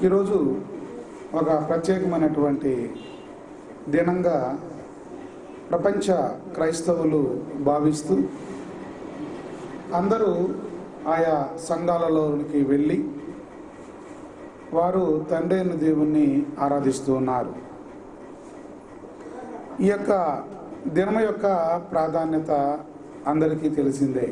ఈరోజు ఒక ప్రత్యేకమైనటువంటి దినంగా ప్రపంచ క్రైస్తవులు భావిస్తూ అందరూ ఆయా సంఘాలలోనికి వెళ్ళి వారు తండ్రి అయిన దేవుణ్ణి ఆరాధిస్తూ ఉన్నారు ఈ యొక్క దినం యొక్క ప్రాధాన్యత అందరికీ తెలిసిందే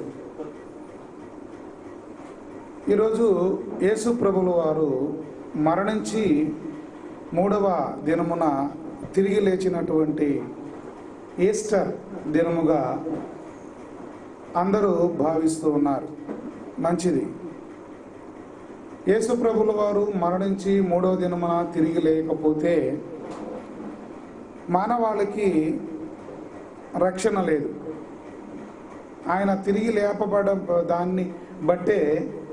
ఈరోజు యేసు ప్రభుల వారు మరణించి మూడవ దినమున తిరిగి లేచినటువంటి ఈస్టర్ దినముగా అందరూ భావిస్తూ ఉన్నారు మంచిది యేసు ప్రభుల వారు మరణించి మూడవ దినమున తిరిగి లేకపోతే మానవాళికి రక్షణ లేదు ఆయన తిరిగి లేపబడ దాన్ని బట్టే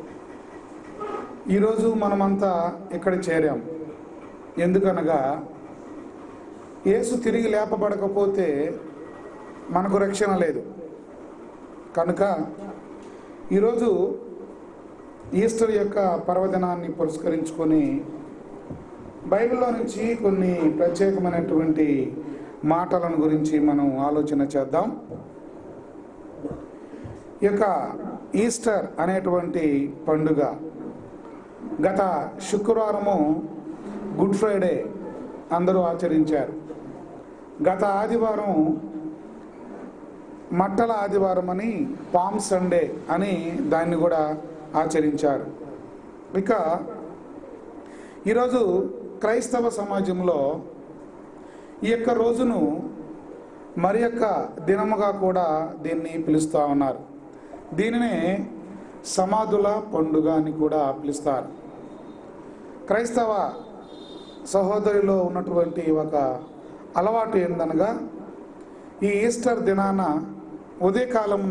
ఈరోజు మనమంతా ఇక్కడ చేరాం ఎందుకనగా యేసు తిరిగి లేపబడకపోతే మనకు రక్షణ లేదు కనుక ఈరోజు ఈస్టర్ యొక్క పర్వదినాన్ని పురస్కరించుకొని బైబిల్లో నుంచి కొన్ని ప్రత్యేకమైనటువంటి మాటలను గురించి మనం ఆలోచన చేద్దాం ఈ యొక్క ఈస్టర్ అనేటువంటి పండుగ గత శుక్రవారము గుడ్ ఫ్రైడే అందరూ ఆచరించారు గత ఆదివారం మట్టల ఆదివారం అని పామ్ సండే అని దాన్ని కూడా ఆచరించారు ఇక ఈరోజు క్రైస్తవ సమాజంలో ఈ యొక్క రోజును మరి యొక్క దినముగా కూడా దీన్ని పిలుస్తూ ఉన్నారు దీనినే సమాధుల పండుగ అని కూడా పిలుస్తారు క్రైస్తవ సహోదరిలో ఉన్నటువంటి ఒక అలవాటు ఏందనగా ఈ ఈస్టర్ దినాన ఉదయకాలమున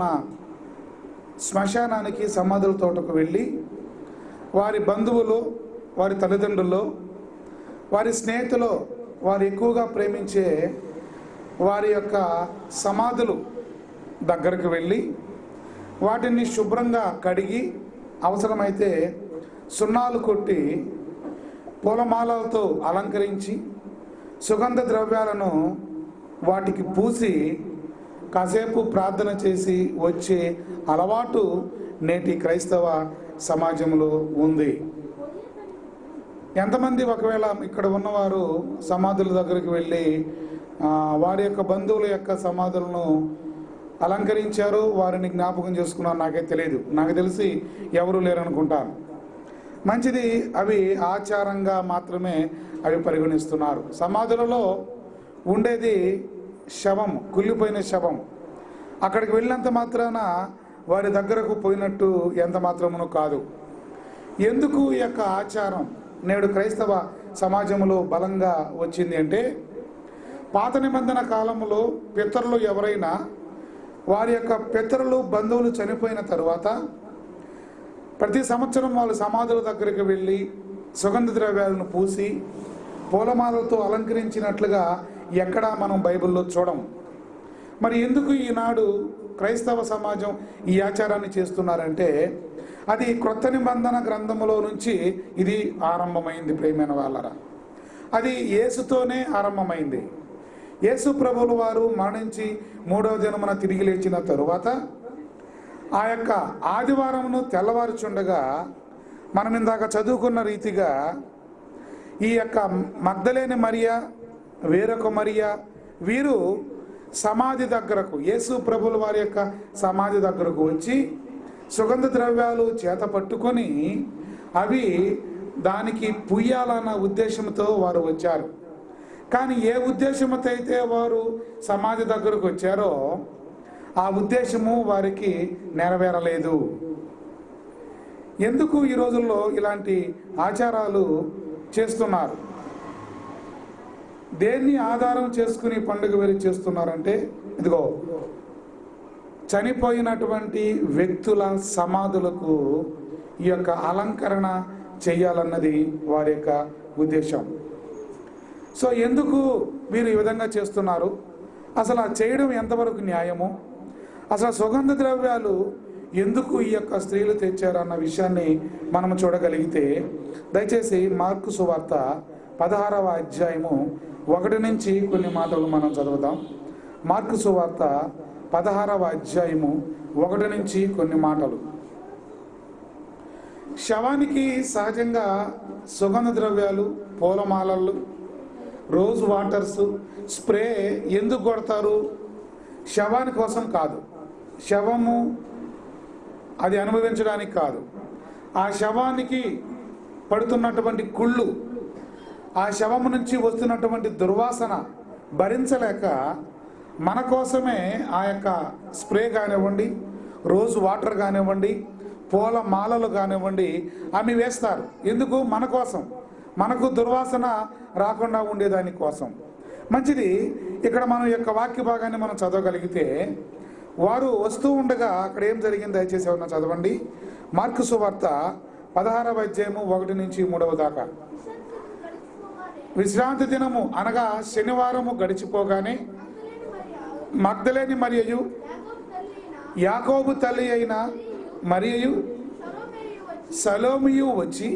శ్మశానానికి సమాధుల తోటకు వెళ్ళి వారి బంధువులు వారి తల్లిదండ్రులు వారి స్నేహితులు వారు ఎక్కువగా ప్రేమించే వారి యొక్క సమాధులు దగ్గరకు వెళ్ళి వాటిని శుభ్రంగా కడిగి అవసరమైతే సున్నాలు కొట్టి పూలమాలలతో అలంకరించి సుగంధ ద్రవ్యాలను వాటికి పూసి కాసేపు ప్రార్థన చేసి వచ్చే అలవాటు నేటి క్రైస్తవ సమాజంలో ఉంది ఎంతమంది ఒకవేళ ఇక్కడ ఉన్నవారు సమాధుల దగ్గరికి వెళ్ళి ఆ, వారి యొక్క బంధువుల యొక్క సమాధులను అలంకరించారు వారిని జ్ఞాపకం చేసుకున్నారు నాకే తెలియదు నాకు తెలిసి ఎవరు లేరనుకుంటాను మంచిది అవి ఆచారంగా మాత్రమే అవి పరిగణిస్తున్నారు సమాధులలో ఉండేది శవం కుళ్ళిపోయిన శవం అక్కడికి వెళ్ళినంత మాత్రాన వారి దగ్గరకు పోయినట్టు ఎంత మాత్రమును కాదు ఎందుకు ఈ యొక్క ఆచారం నేడు క్రైస్తవ సమాజంలో బలంగా వచ్చింది అంటే పాత నిబంధన కాలంలో పితరులు ఎవరైనా వారి యొక్క పితరులు బంధువులు చనిపోయిన తరువాత ప్రతి సంవత్సరం వాళ్ళు సమాధుల దగ్గరికి వెళ్ళి సుగంధ ద్రవ్యాలను పూసి పూలమాలతో అలంకరించినట్లుగా ఎక్కడా మనం బైబిల్లో చూడం మరి ఎందుకు ఈనాడు క్రైస్తవ సమాజం ఈ ఆచారాన్ని చేస్తున్నారంటే అది క్రొత్త నిబంధన గ్రంథములో నుంచి ఇది ఆరంభమైంది ప్రేమైన వాళ్ళరా అది యేసుతోనే ఆరంభమైంది యేసు ప్రభువుల వారు మరణించి మూడవ దినమున తిరిగి లేచిన తరువాత ఆ యొక్క ఆదివారమును తెల్లవారుచుండగా మనం ఇందాక చదువుకున్న రీతిగా ఈ యొక్క మగ్ధలేని మరియా వేరొక మరియా వీరు సమాధి దగ్గరకు యేసు ప్రభుల వారి యొక్క సమాధి దగ్గరకు వచ్చి సుగంధ ద్రవ్యాలు చేత పట్టుకొని అవి దానికి పుయ్యాలన్న ఉద్దేశంతో వారు వచ్చారు కానీ ఏ ఉద్దేశంతో అయితే వారు సమాధి దగ్గరకు వచ్చారో ఆ ఉద్దేశము వారికి నెరవేరలేదు ఎందుకు ఈ రోజుల్లో ఇలాంటి ఆచారాలు చేస్తున్నారు దేన్ని ఆధారం చేసుకుని పండుగ వేరు చేస్తున్నారంటే ఇదిగో చనిపోయినటువంటి వ్యక్తుల సమాధులకు ఈ యొక్క అలంకరణ చేయాలన్నది వారి యొక్క ఉద్దేశం సో ఎందుకు వీరు ఈ విధంగా చేస్తున్నారు అసలు ఆ చేయడం ఎంతవరకు న్యాయము అసలు సుగంధ ద్రవ్యాలు ఎందుకు ఈ యొక్క స్త్రీలు తెచ్చారు అన్న విషయాన్ని మనం చూడగలిగితే దయచేసి మార్కు సువార్త పదహారవ అధ్యాయము ఒకటి నుంచి కొన్ని మాటలు మనం చదువుదాం మార్కు సువార్త పదహారవ అధ్యాయము ఒకటి నుంచి కొన్ని మాటలు శవానికి సహజంగా సుగంధ ద్రవ్యాలు పూలమాలలు రోజ్ వాటర్స్ స్ప్రే ఎందుకు కొడతారు శవాని కోసం కాదు శవము అది అనుభవించడానికి కాదు ఆ శవానికి పడుతున్నటువంటి కుళ్ళు ఆ శవము నుంచి వస్తున్నటువంటి దుర్వాసన భరించలేక మన కోసమే ఆ యొక్క స్ప్రే కానివ్వండి రోజు వాటర్ కానివ్వండి పూల మాలలు కానివ్వండి ఆమె వేస్తారు ఎందుకు మన కోసం మనకు దుర్వాసన రాకుండా ఉండేదాని కోసం మంచిది ఇక్కడ మనం ఈ యొక్క వాక్య భాగాన్ని మనం చదవగలిగితే వారు వస్తూ ఉండగా అక్కడ ఏం జరిగింది దయచేసి ఎవరన్నా చదవండి మార్కు సువార్త పదహారవ అధ్యాయము ఒకటి నుంచి మూడవ దాకా విశ్రాంతి దినము అనగా శనివారము గడిచిపోగానే మగ్ధలేని మరియు యాకోబు తల్లి అయిన మరియు సలోమియు వచ్చి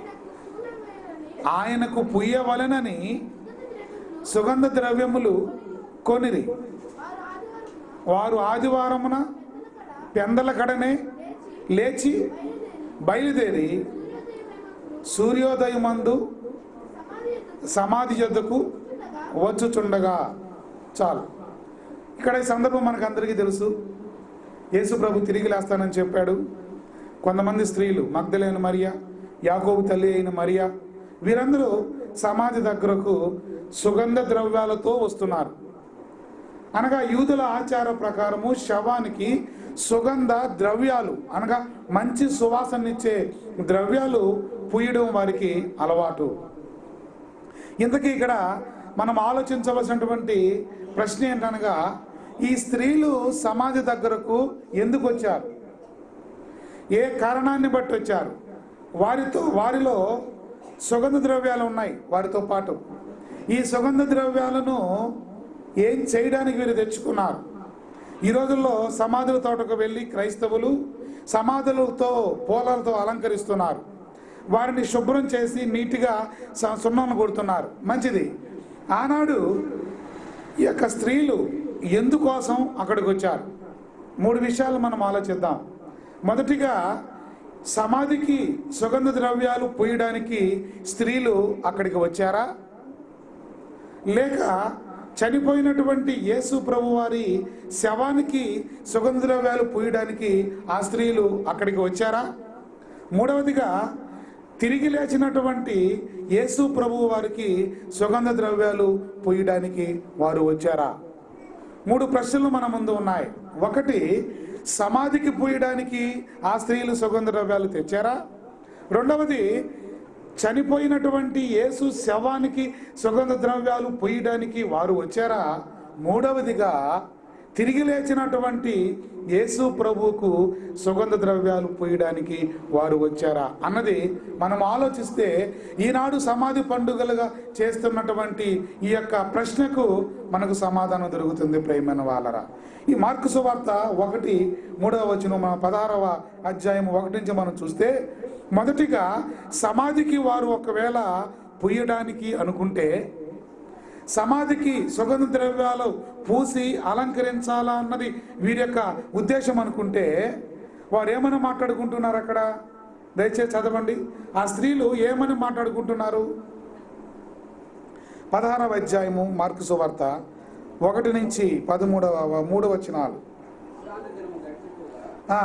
ఆయనకు పుయ్యవలనని సుగంధ ద్రవ్యములు కొనిరి వారు ఆదివారమున పెందల కడనే లేచి బయలుదేరి సూర్యోదయమందు సమాధి యొద్దకు వచ్చుచుండగా చాలు ఇక్కడ ఈ సందర్భం మనకు అందరికీ తెలుసు యేసు ప్రభు తిరిగి లేస్తానని చెప్పాడు కొంతమంది స్త్రీలు మగ్ధలైన మరియా యాకోబు తల్లి అయిన మరియా వీరందరూ సమాధి దగ్గరకు సుగంధ ద్రవ్యాలతో వస్తున్నారు అనగా యూదుల ఆచార ప్రకారము శవానికి సుగంధ ద్రవ్యాలు అనగా మంచి సువాసననిచ్చే ద్రవ్యాలు పూయడం వారికి అలవాటు ఇంతకీ ఇక్కడ మనం ఆలోచించవలసినటువంటి ప్రశ్న ఏంటనగా ఈ స్త్రీలు సమాధి దగ్గరకు ఎందుకు వచ్చారు ఏ కారణాన్ని బట్టి వచ్చారు వారితో వారిలో సుగంధ ద్రవ్యాలు ఉన్నాయి వారితో పాటు ఈ సుగంధ ద్రవ్యాలను ఏం చేయడానికి వీరు తెచ్చుకున్నారు ఈ రోజుల్లో సమాధుల తోటకు వెళ్ళి క్రైస్తవులు సమాధులతో పూలలతో అలంకరిస్తున్నారు వారిని శుభ్రం చేసి నీట్గా స- సున్నం కొడుతున్నారు మంచిది ఆనాడు ఈ యొక్క స్త్రీలు ఎందుకోసం అక్కడికి వచ్చారు మూడు విషయాలు మనం ఆలోచిద్దాం మొదటిగా సమాధికి సుగంధ ద్రవ్యాలు పూయడానికి స్త్రీలు అక్కడికి వచ్చారా లేక చనిపోయినటువంటి యేసు ప్రభు వారి శవానికి సుగంధ ద్రవ్యాలు పూయడానికి ఆ స్త్రీలు అక్కడికి వచ్చారా మూడవదిగా తిరిగి లేచినటువంటి యేసు ప్రభు వారికి సుగంధ ద్రవ్యాలు పూయడానికి వారు వచ్చారా మూడు ప్రశ్నలు మన ముందు ఉన్నాయి ఒకటి సమాధికి పూయడానికి ఆ స్త్రీలు సుగంధ ద్రవ్యాలు తెచ్చారా రెండవది చనిపోయినటువంటి యేసు శవానికి సుగంధ ద్రవ్యాలు పూయడానికి వారు వచ్చారా మూడవదిగా తిరిగి లేచినటువంటి యేసు ప్రభువుకు సుగంధ ద్రవ్యాలు పూయడానికి వారు వచ్చారా అన్నది మనం ఆలోచిస్తే ఈనాడు సమాధి పండుగలుగా చేస్తున్నటువంటి ఈ యొక్క ప్రశ్నకు మనకు సమాధానం దొరుకుతుంది ప్రేమైన వాళ్ళరా ఈ మార్కు సువార్త ఒకటి మూడవ వచనం మన పదహారవ అధ్యాయం ఒకటి నుంచి మనం చూస్తే మొదటిగా సమాధికి వారు ఒకవేళ పుయ్యడానికి అనుకుంటే సమాధికి సుగంధ ద్రవ్యాలు పూసి అలంకరించాలా అన్నది వీరి యొక్క ఉద్దేశం అనుకుంటే వారు ఏమని మాట్లాడుకుంటున్నారు అక్కడ దయచేసి చదవండి ఆ స్త్రీలు ఏమని మాట్లాడుకుంటున్నారు పదహారవ అధ్యాయము మార్కు సువార్త ఒకటి నుంచి పదమూడవ మూడు వచనాలు ఆ,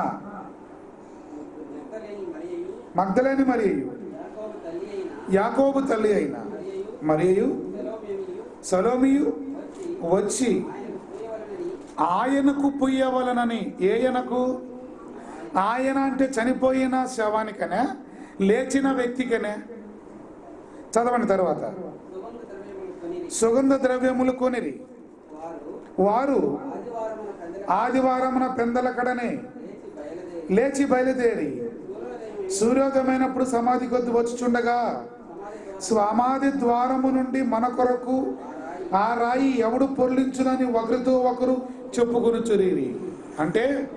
మగ్ధలేని మరియు యాకోబు తల్లి అయిన మరియు సలోమియు వచ్చి ఆయనకు పుయ్యవలనని ఏయనకు ఆయన అంటే చనిపోయిన శవానికనే లేచిన వ్యక్తికనే చదవండి తర్వాత సుగంధ ద్రవ్యములు కొనిరి వారు ఆదివారమున పెందల కడనే లేచి బయలుదేరి సూర్యోదయమైనప్పుడు సమాధి కొద్ది వచ్చుచుండగా సమాధి ద్వారము నుండి మన కొరకు ఆ రాయి ఎవడు పొర్లించునని ఒకరితో ఒకరు చెప్పుకొని చురీరి అంటే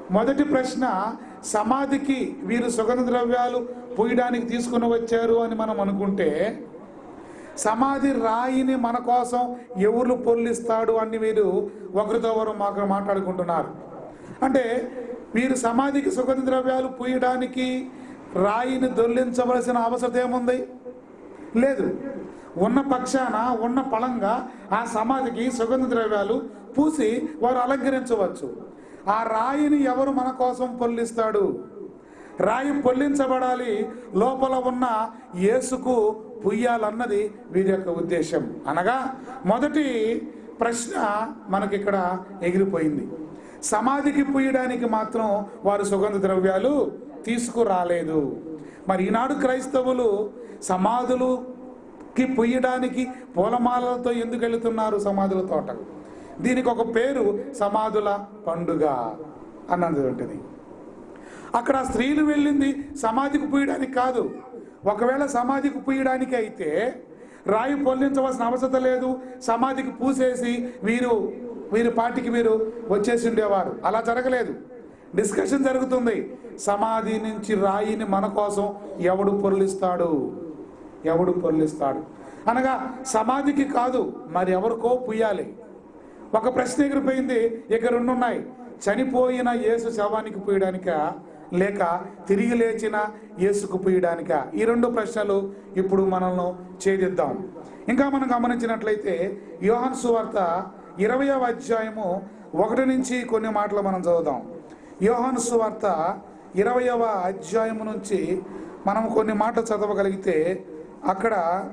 మొదటి ప్రశ్న సమాధికి వీరు సుగంధ ద్రవ్యాలు పూయడానికి తీసుకుని వచ్చారు అని మనం అనుకుంటే సమాధి రాయిని మన కోసం ఎవరు పొల్లిస్తాడు అని వీరు ఒకరితో ఒకరు మాకు మాట్లాడుకుంటున్నారు అంటే వీరు సమాధికి సుగంధ ద్రవ్యాలు పూయడానికి రాయిని దొల్లించవలసిన అవసరం ఏముంది లేదు ఉన్న పక్షాన ఉన్న పళంగా ఆ సమాధికి సుగంధ ద్రవ్యాలు పూసి వారు అలంకరించవచ్చు ఆ రాయిని ఎవరు మన కోసం పొల్లిస్తాడు రాయి పొల్లించబడాలి లోపల ఉన్న యేసుకు పుయ్యాలన్నది వీరి యొక్క ఉద్దేశం అనగా మొదటి ప్రశ్న మనకిక్కడ ఎగిరిపోయింది సమాధికి పుయ్యడానికి మాత్రం వారు సుగంధ ద్రవ్యాలు తీసుకురాలేదు మరి ఈనాడు క్రైస్తవులు సమాధులుకి పుయ్యడానికి పూలమాలలతో ఎందుకు వెళుతున్నారు సమాధుల తోటకు దీనికి ఒక పేరు సమాధుల పండుగ అన్నది ఉంటుంది అక్కడ స్త్రీలు వెళ్ళింది సమాధికి పూయడానికి కాదు ఒకవేళ సమాధికి పూయడానికి అయితే రాయి పొల్లించవలసిన అవసరం లేదు సమాధికి పూసేసి వీరు వీరి పార్టీకి వీరు వచ్చేసి ఉండేవారు అలా జరగలేదు డిస్కషన్ జరుగుతుంది సమాధి నుంచి రాయిని మన కోసం ఎవడు పొర్లిస్తాడు ఎవడు పొర్లిస్తాడు అనగా సమాధికి కాదు మరి ఎవరికో పుయ్యాలి ఒక ప్రశ్న ఎగిరిపోయింది ఇక రెండు ఉన్నాయి చనిపోయిన యేసు శవానికి పూయడానిక లేక తిరిగి లేచిన యేసుకు పూయడానిక ఈ రెండు ప్రశ్నలు ఇప్పుడు మనల్ని ఛేదిద్దాం ఇంకా మనం గమనించినట్లయితే యోహాన్ సువార్త ఇరవయవ అధ్యాయము ఒకటి నుంచి కొన్ని మాటలు మనం చదువుదాం యోహాను సువార్త ఇరవయవ అధ్యాయము నుంచి మనం కొన్ని మాటలు చదవగలిగితే అక్కడ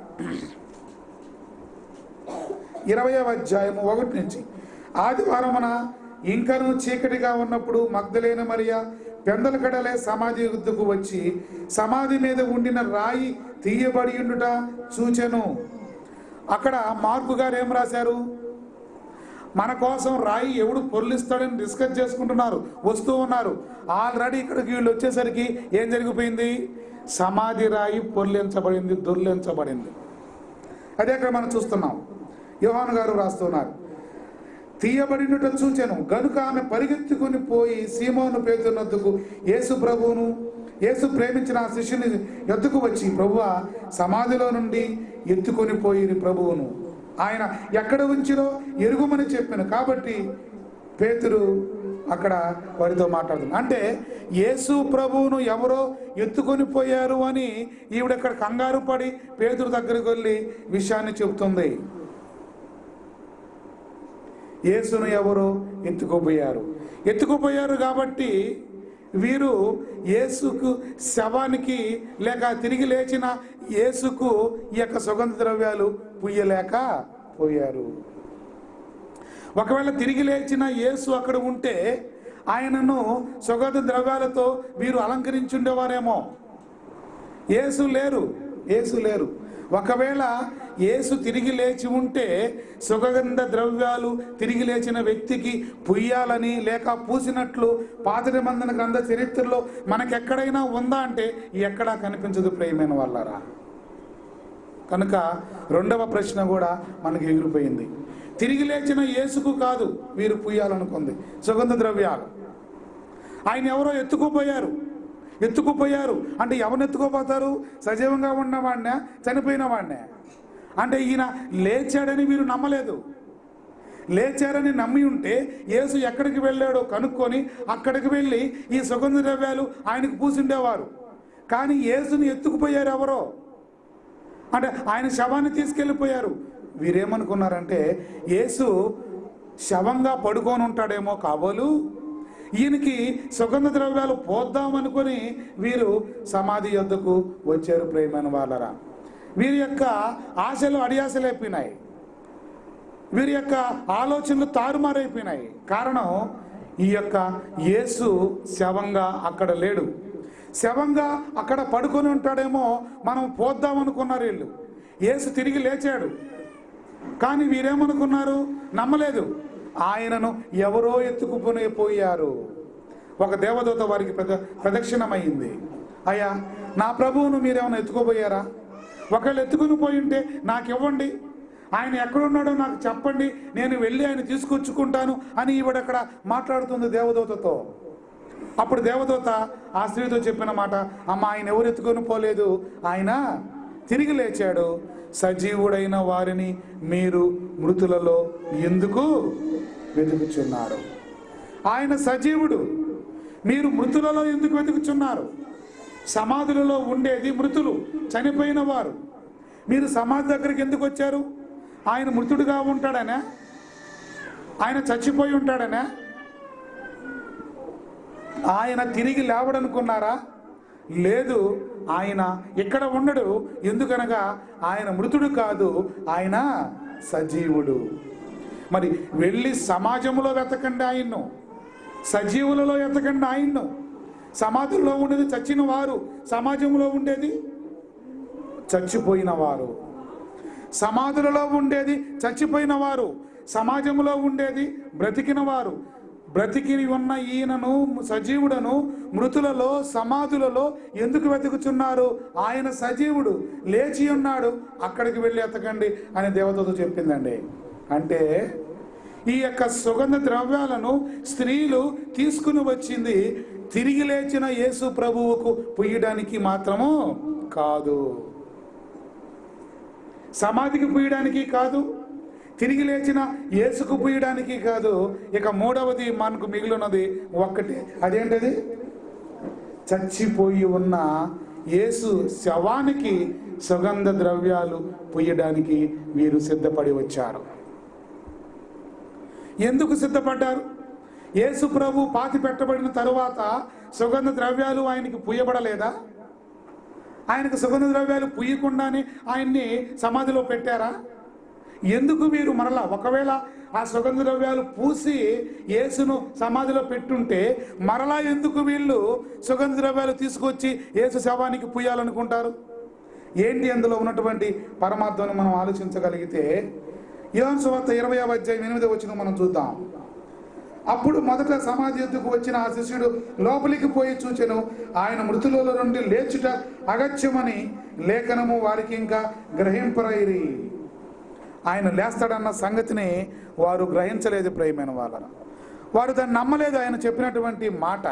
ఇరవయవ అధ్యాయము ఒకటి నుంచి ఆదివారమున ఇంకను చీకటిగా ఉన్నప్పుడు మగ్ధలేన మరియా పెందల కడలే సమాధి వద్దకు వచ్చి సమాధి మీద ఉండిన రాయి తీయబడి ఉండుట చూచెను అక్కడ మార్పు గారు ఏం రాశారు మన కోసం రాయి ఎవడు పొర్లిస్తాడని డిస్కస్ చేసుకుంటున్నారు వస్తూ ఉన్నారు ఆల్రెడీ ఇక్కడికి వీళ్ళు వచ్చేసరికి ఏం జరిగిపోయింది సమాధి రాయి పొర్లించబడింది దొర్లించబడింది అదే అక్కడ మనం చూస్తున్నాం యోహాను గారు రాస్తున్నారు తీయబడినట్టు చూచాను గనుక ఆమె పరిగెత్తుకుని పోయి సీమోను పేతున్నద్దుకు యేసు ప్రభువును యేసు ప్రేమించిన ఆ శిష్యుని ఎత్తుకు వచ్చి ప్రభువా సమాధిలో నుండి ఎత్తుకొని పోయి ప్రభువును ఆయన ఎక్కడ ఉంచిరో ఎరుగుమని చెప్పాను కాబట్టి పేతురు అక్కడ వారితో మాట్లాడుతుంది అంటే యేసు ప్రభువును ఎవరో ఎత్తుకొని పోయారు అని ఈవిడ ఇక్కడ కంగారు పడి పేతురు దగ్గరికి వెళ్ళి విషయాన్ని చెబుతుంది యేసును ఎవరు ఎత్తుకుపోయారు ఎత్తుకుపోయారు కాబట్టి వీరు యేసుకు శవానికి లేక తిరిగి లేచిన యేసుకు ఈ యొక్క సుగంధ ద్రవ్యాలు పుయ్యలేక పోయారు ఒకవేళ తిరిగి లేచిన యేసు అక్కడ ఉంటే ఆయనను సుగంధ ద్రవ్యాలతో వీరు అలంకరించుండేవారేమో యేసు లేరు యేసు లేరు ఒకవేళ యేసు తిరిగి లేచి ఉంటే సుగంధ ద్రవ్యాలు తిరిగి లేచిన వ్యక్తికి పుయ్యాలని లేక పూసినట్లు పాత నిబంధన గ్రంథ చరిత్రలో మనకెక్కడైనా ఉందా అంటే ఎక్కడా కనిపించదు ప్రియమైన వాళ్ళరా కనుక రెండవ ప్రశ్న కూడా మనకి ఎగిరిపోయింది తిరిగి లేచిన యేసుకు కాదు వీరు పుయ్యాలనుకుంది సుగంధ ద్రవ్యాలు ఆయన ఎవరో ఎత్తుకుపోయారు ఎత్తుకుపోయారు అంటే ఎవరిని ఎత్తుకుపోతారు సజీవంగా ఉన్నవాడినే చనిపోయిన వాడినే అంటే ఈయన లేచాడని వీరు నమ్మలేదు లేచారని నమ్మి ఉంటే యేసు ఎక్కడికి వెళ్ళాడో కనుక్కొని అక్కడికి వెళ్ళి ఈ సుగంధ ద్రవ్యాలు ఆయనకు పూసిండేవారు కానీ యేసుని ఎత్తుకుపోయారు ఎవరో అంటే ఆయన శవాన్ని తీసుకెళ్ళిపోయారు వీరేమనుకున్నారంటే యేసు శవంగా పడుకొని ఉంటాడేమో కాబోలు ఈయనకి సుగంధ ద్రవ్యాలు పోద్దామనుకొని వీరు సమాధి యొద్దకు వచ్చారు ప్రేమైన వాళ్ళరా వీరి యొక్క ఆశలు అడియాసలు అయిపోయినాయి వీరి యొక్క ఆలోచనలు తారుమారైపోయినాయి కారణం ఈ యొక్క యేసు శవంగా అక్కడ లేడు శవంగా అక్కడ పడుకొని ఉంటాడేమో మనం పోద్దాం అనుకున్నారు వీళ్ళు యేసు తిరిగి లేచాడు కానీ వీరేమనుకున్నారు నమ్మలేదు ఆయనను ఎవరో ఎత్తుకుపోనే పోయారు ఒక దేవదూత వారికి ప్రద ప్రదక్షిణమైంది అయ్యా నా ప్రభువును మీరేమైనా ఎత్తుకోపోయారా ఒకళ్ళు ఎత్తుకుని పోయి ఉంటే నాకు ఇవ్వండి ఆయన ఎక్కడున్నాడో నాకు చెప్పండి నేను వెళ్ళి ఆయన తీసుకొచ్చుకుంటాను అని ఈవిడ అక్కడ మాట్లాడుతుంది దేవదూతతో అప్పుడు దేవదూత ఆ స్త్రీతో చెప్పిన మాట అమ్మ ఆయన ఎవరు ఎత్తుకొని పోలేదు ఆయన తిరిగి లేచాడు సజీవుడైన వారిని మీరు మృతులలో ఎందుకు వెతుకుచున్నారు ఆయన సజీవుడు మీరు మృతులలో ఎందుకు వెతుకుచున్నారు సమాధులలో ఉండేది మృతులు చనిపోయిన వారు మీరు సమాధి దగ్గరికి ఎందుకు వచ్చారు ఆయన మృతుడుగా ఉంటాడనా ఆయన చచ్చిపోయి ఉంటాడనా ఆయన తిరిగి లేవడనుకున్నారా లేదు ఆయన ఇక్కడ ఉండడు ఎందుకనగా ఆయన మృతుడు కాదు ఆయన సజీవుడు మరి వెళ్ళి సమాజంలో వెతకండి ఆయన్ను సజీవులలో వెతకండి ఆయన్ను సమాధుల్లో ఉండేది చచ్చిన వారు సమాజంలో ఉండేది చచ్చిపోయిన వారు సమాధులలో ఉండేది చచ్చిపోయిన వారు సమాజంలో ఉండేది బ్రతికిన వారు బ్రతికి ఉన్న ఈయనను సజీవుడను మృతులలో సమాధులలో ఎందుకు వెతుకుచున్నారు ఆయన సజీవుడు లేచి ఉన్నాడు అక్కడికి వెళ్ళి ఎతకండి అని దేవతతో చెప్పిందండి అంటే ఈ యొక్క సుగంధ ద్రవ్యాలను స్త్రీలు తీసుకుని వచ్చింది తిరిగి లేచిన యేసు ప్రభువుకు పుయ్యడానికి మాత్రము కాదు సమాధికి పూయడానికి కాదు తిరిగి లేచిన యేసుకు పూయడానికి కాదు ఇక మూడవది మనకు మిగిలినది ఒక్కటే అదేంటది చచ్చిపోయి ఉన్న యేసు శవానికి సుగంధ ద్రవ్యాలు పుయ్యడానికి వీరు సిద్ధపడి వచ్చారు ఎందుకు సిద్ధపడ్డారు యేసు ప్రభు పాతి పెట్టబడిన తరువాత సుగంధ ద్రవ్యాలు ఆయనకి పుయ్యబడలేదా ఆయనకు సుగంధ ద్రవ్యాలు పుయ్యకుండానే ఆయన్ని సమాధిలో పెట్టారా ఎందుకు మీరు మరలా ఒకవేళ ఆ సుగంధ ద్రవ్యాలు పూసి యేసును సమాధిలో పెట్టుంటే మరలా ఎందుకు వీళ్ళు సుగంధ ద్రవ్యాలు తీసుకొచ్చి యేసు శవానికి పుయ్యాలనుకుంటారు ఏంటి అందులో ఉన్నటువంటి పరమాత్మను మనం ఆలోచించగలిగితే యోన్ సువార్త ఇరవై అధ్యాయం ఎనిమిది వచ్చిన మనం చూద్దాం అప్పుడు మొదట సమాధి ఎద్దుకు వచ్చిన ఆ శిష్యుడు లోపలికి పోయి చూచెను ఆయన మృతులలో నుండి లేచుట అగత్యమని లేఖనము వారికి ఇంకా గ్రహింపరైరి ఆయన లేస్తాడన్న సంగతిని వారు గ్రహించలేదు ప్రేమైన వాళ్ళ వారు దాన్ని నమ్మలేదు ఆయన చెప్పినటువంటి మాట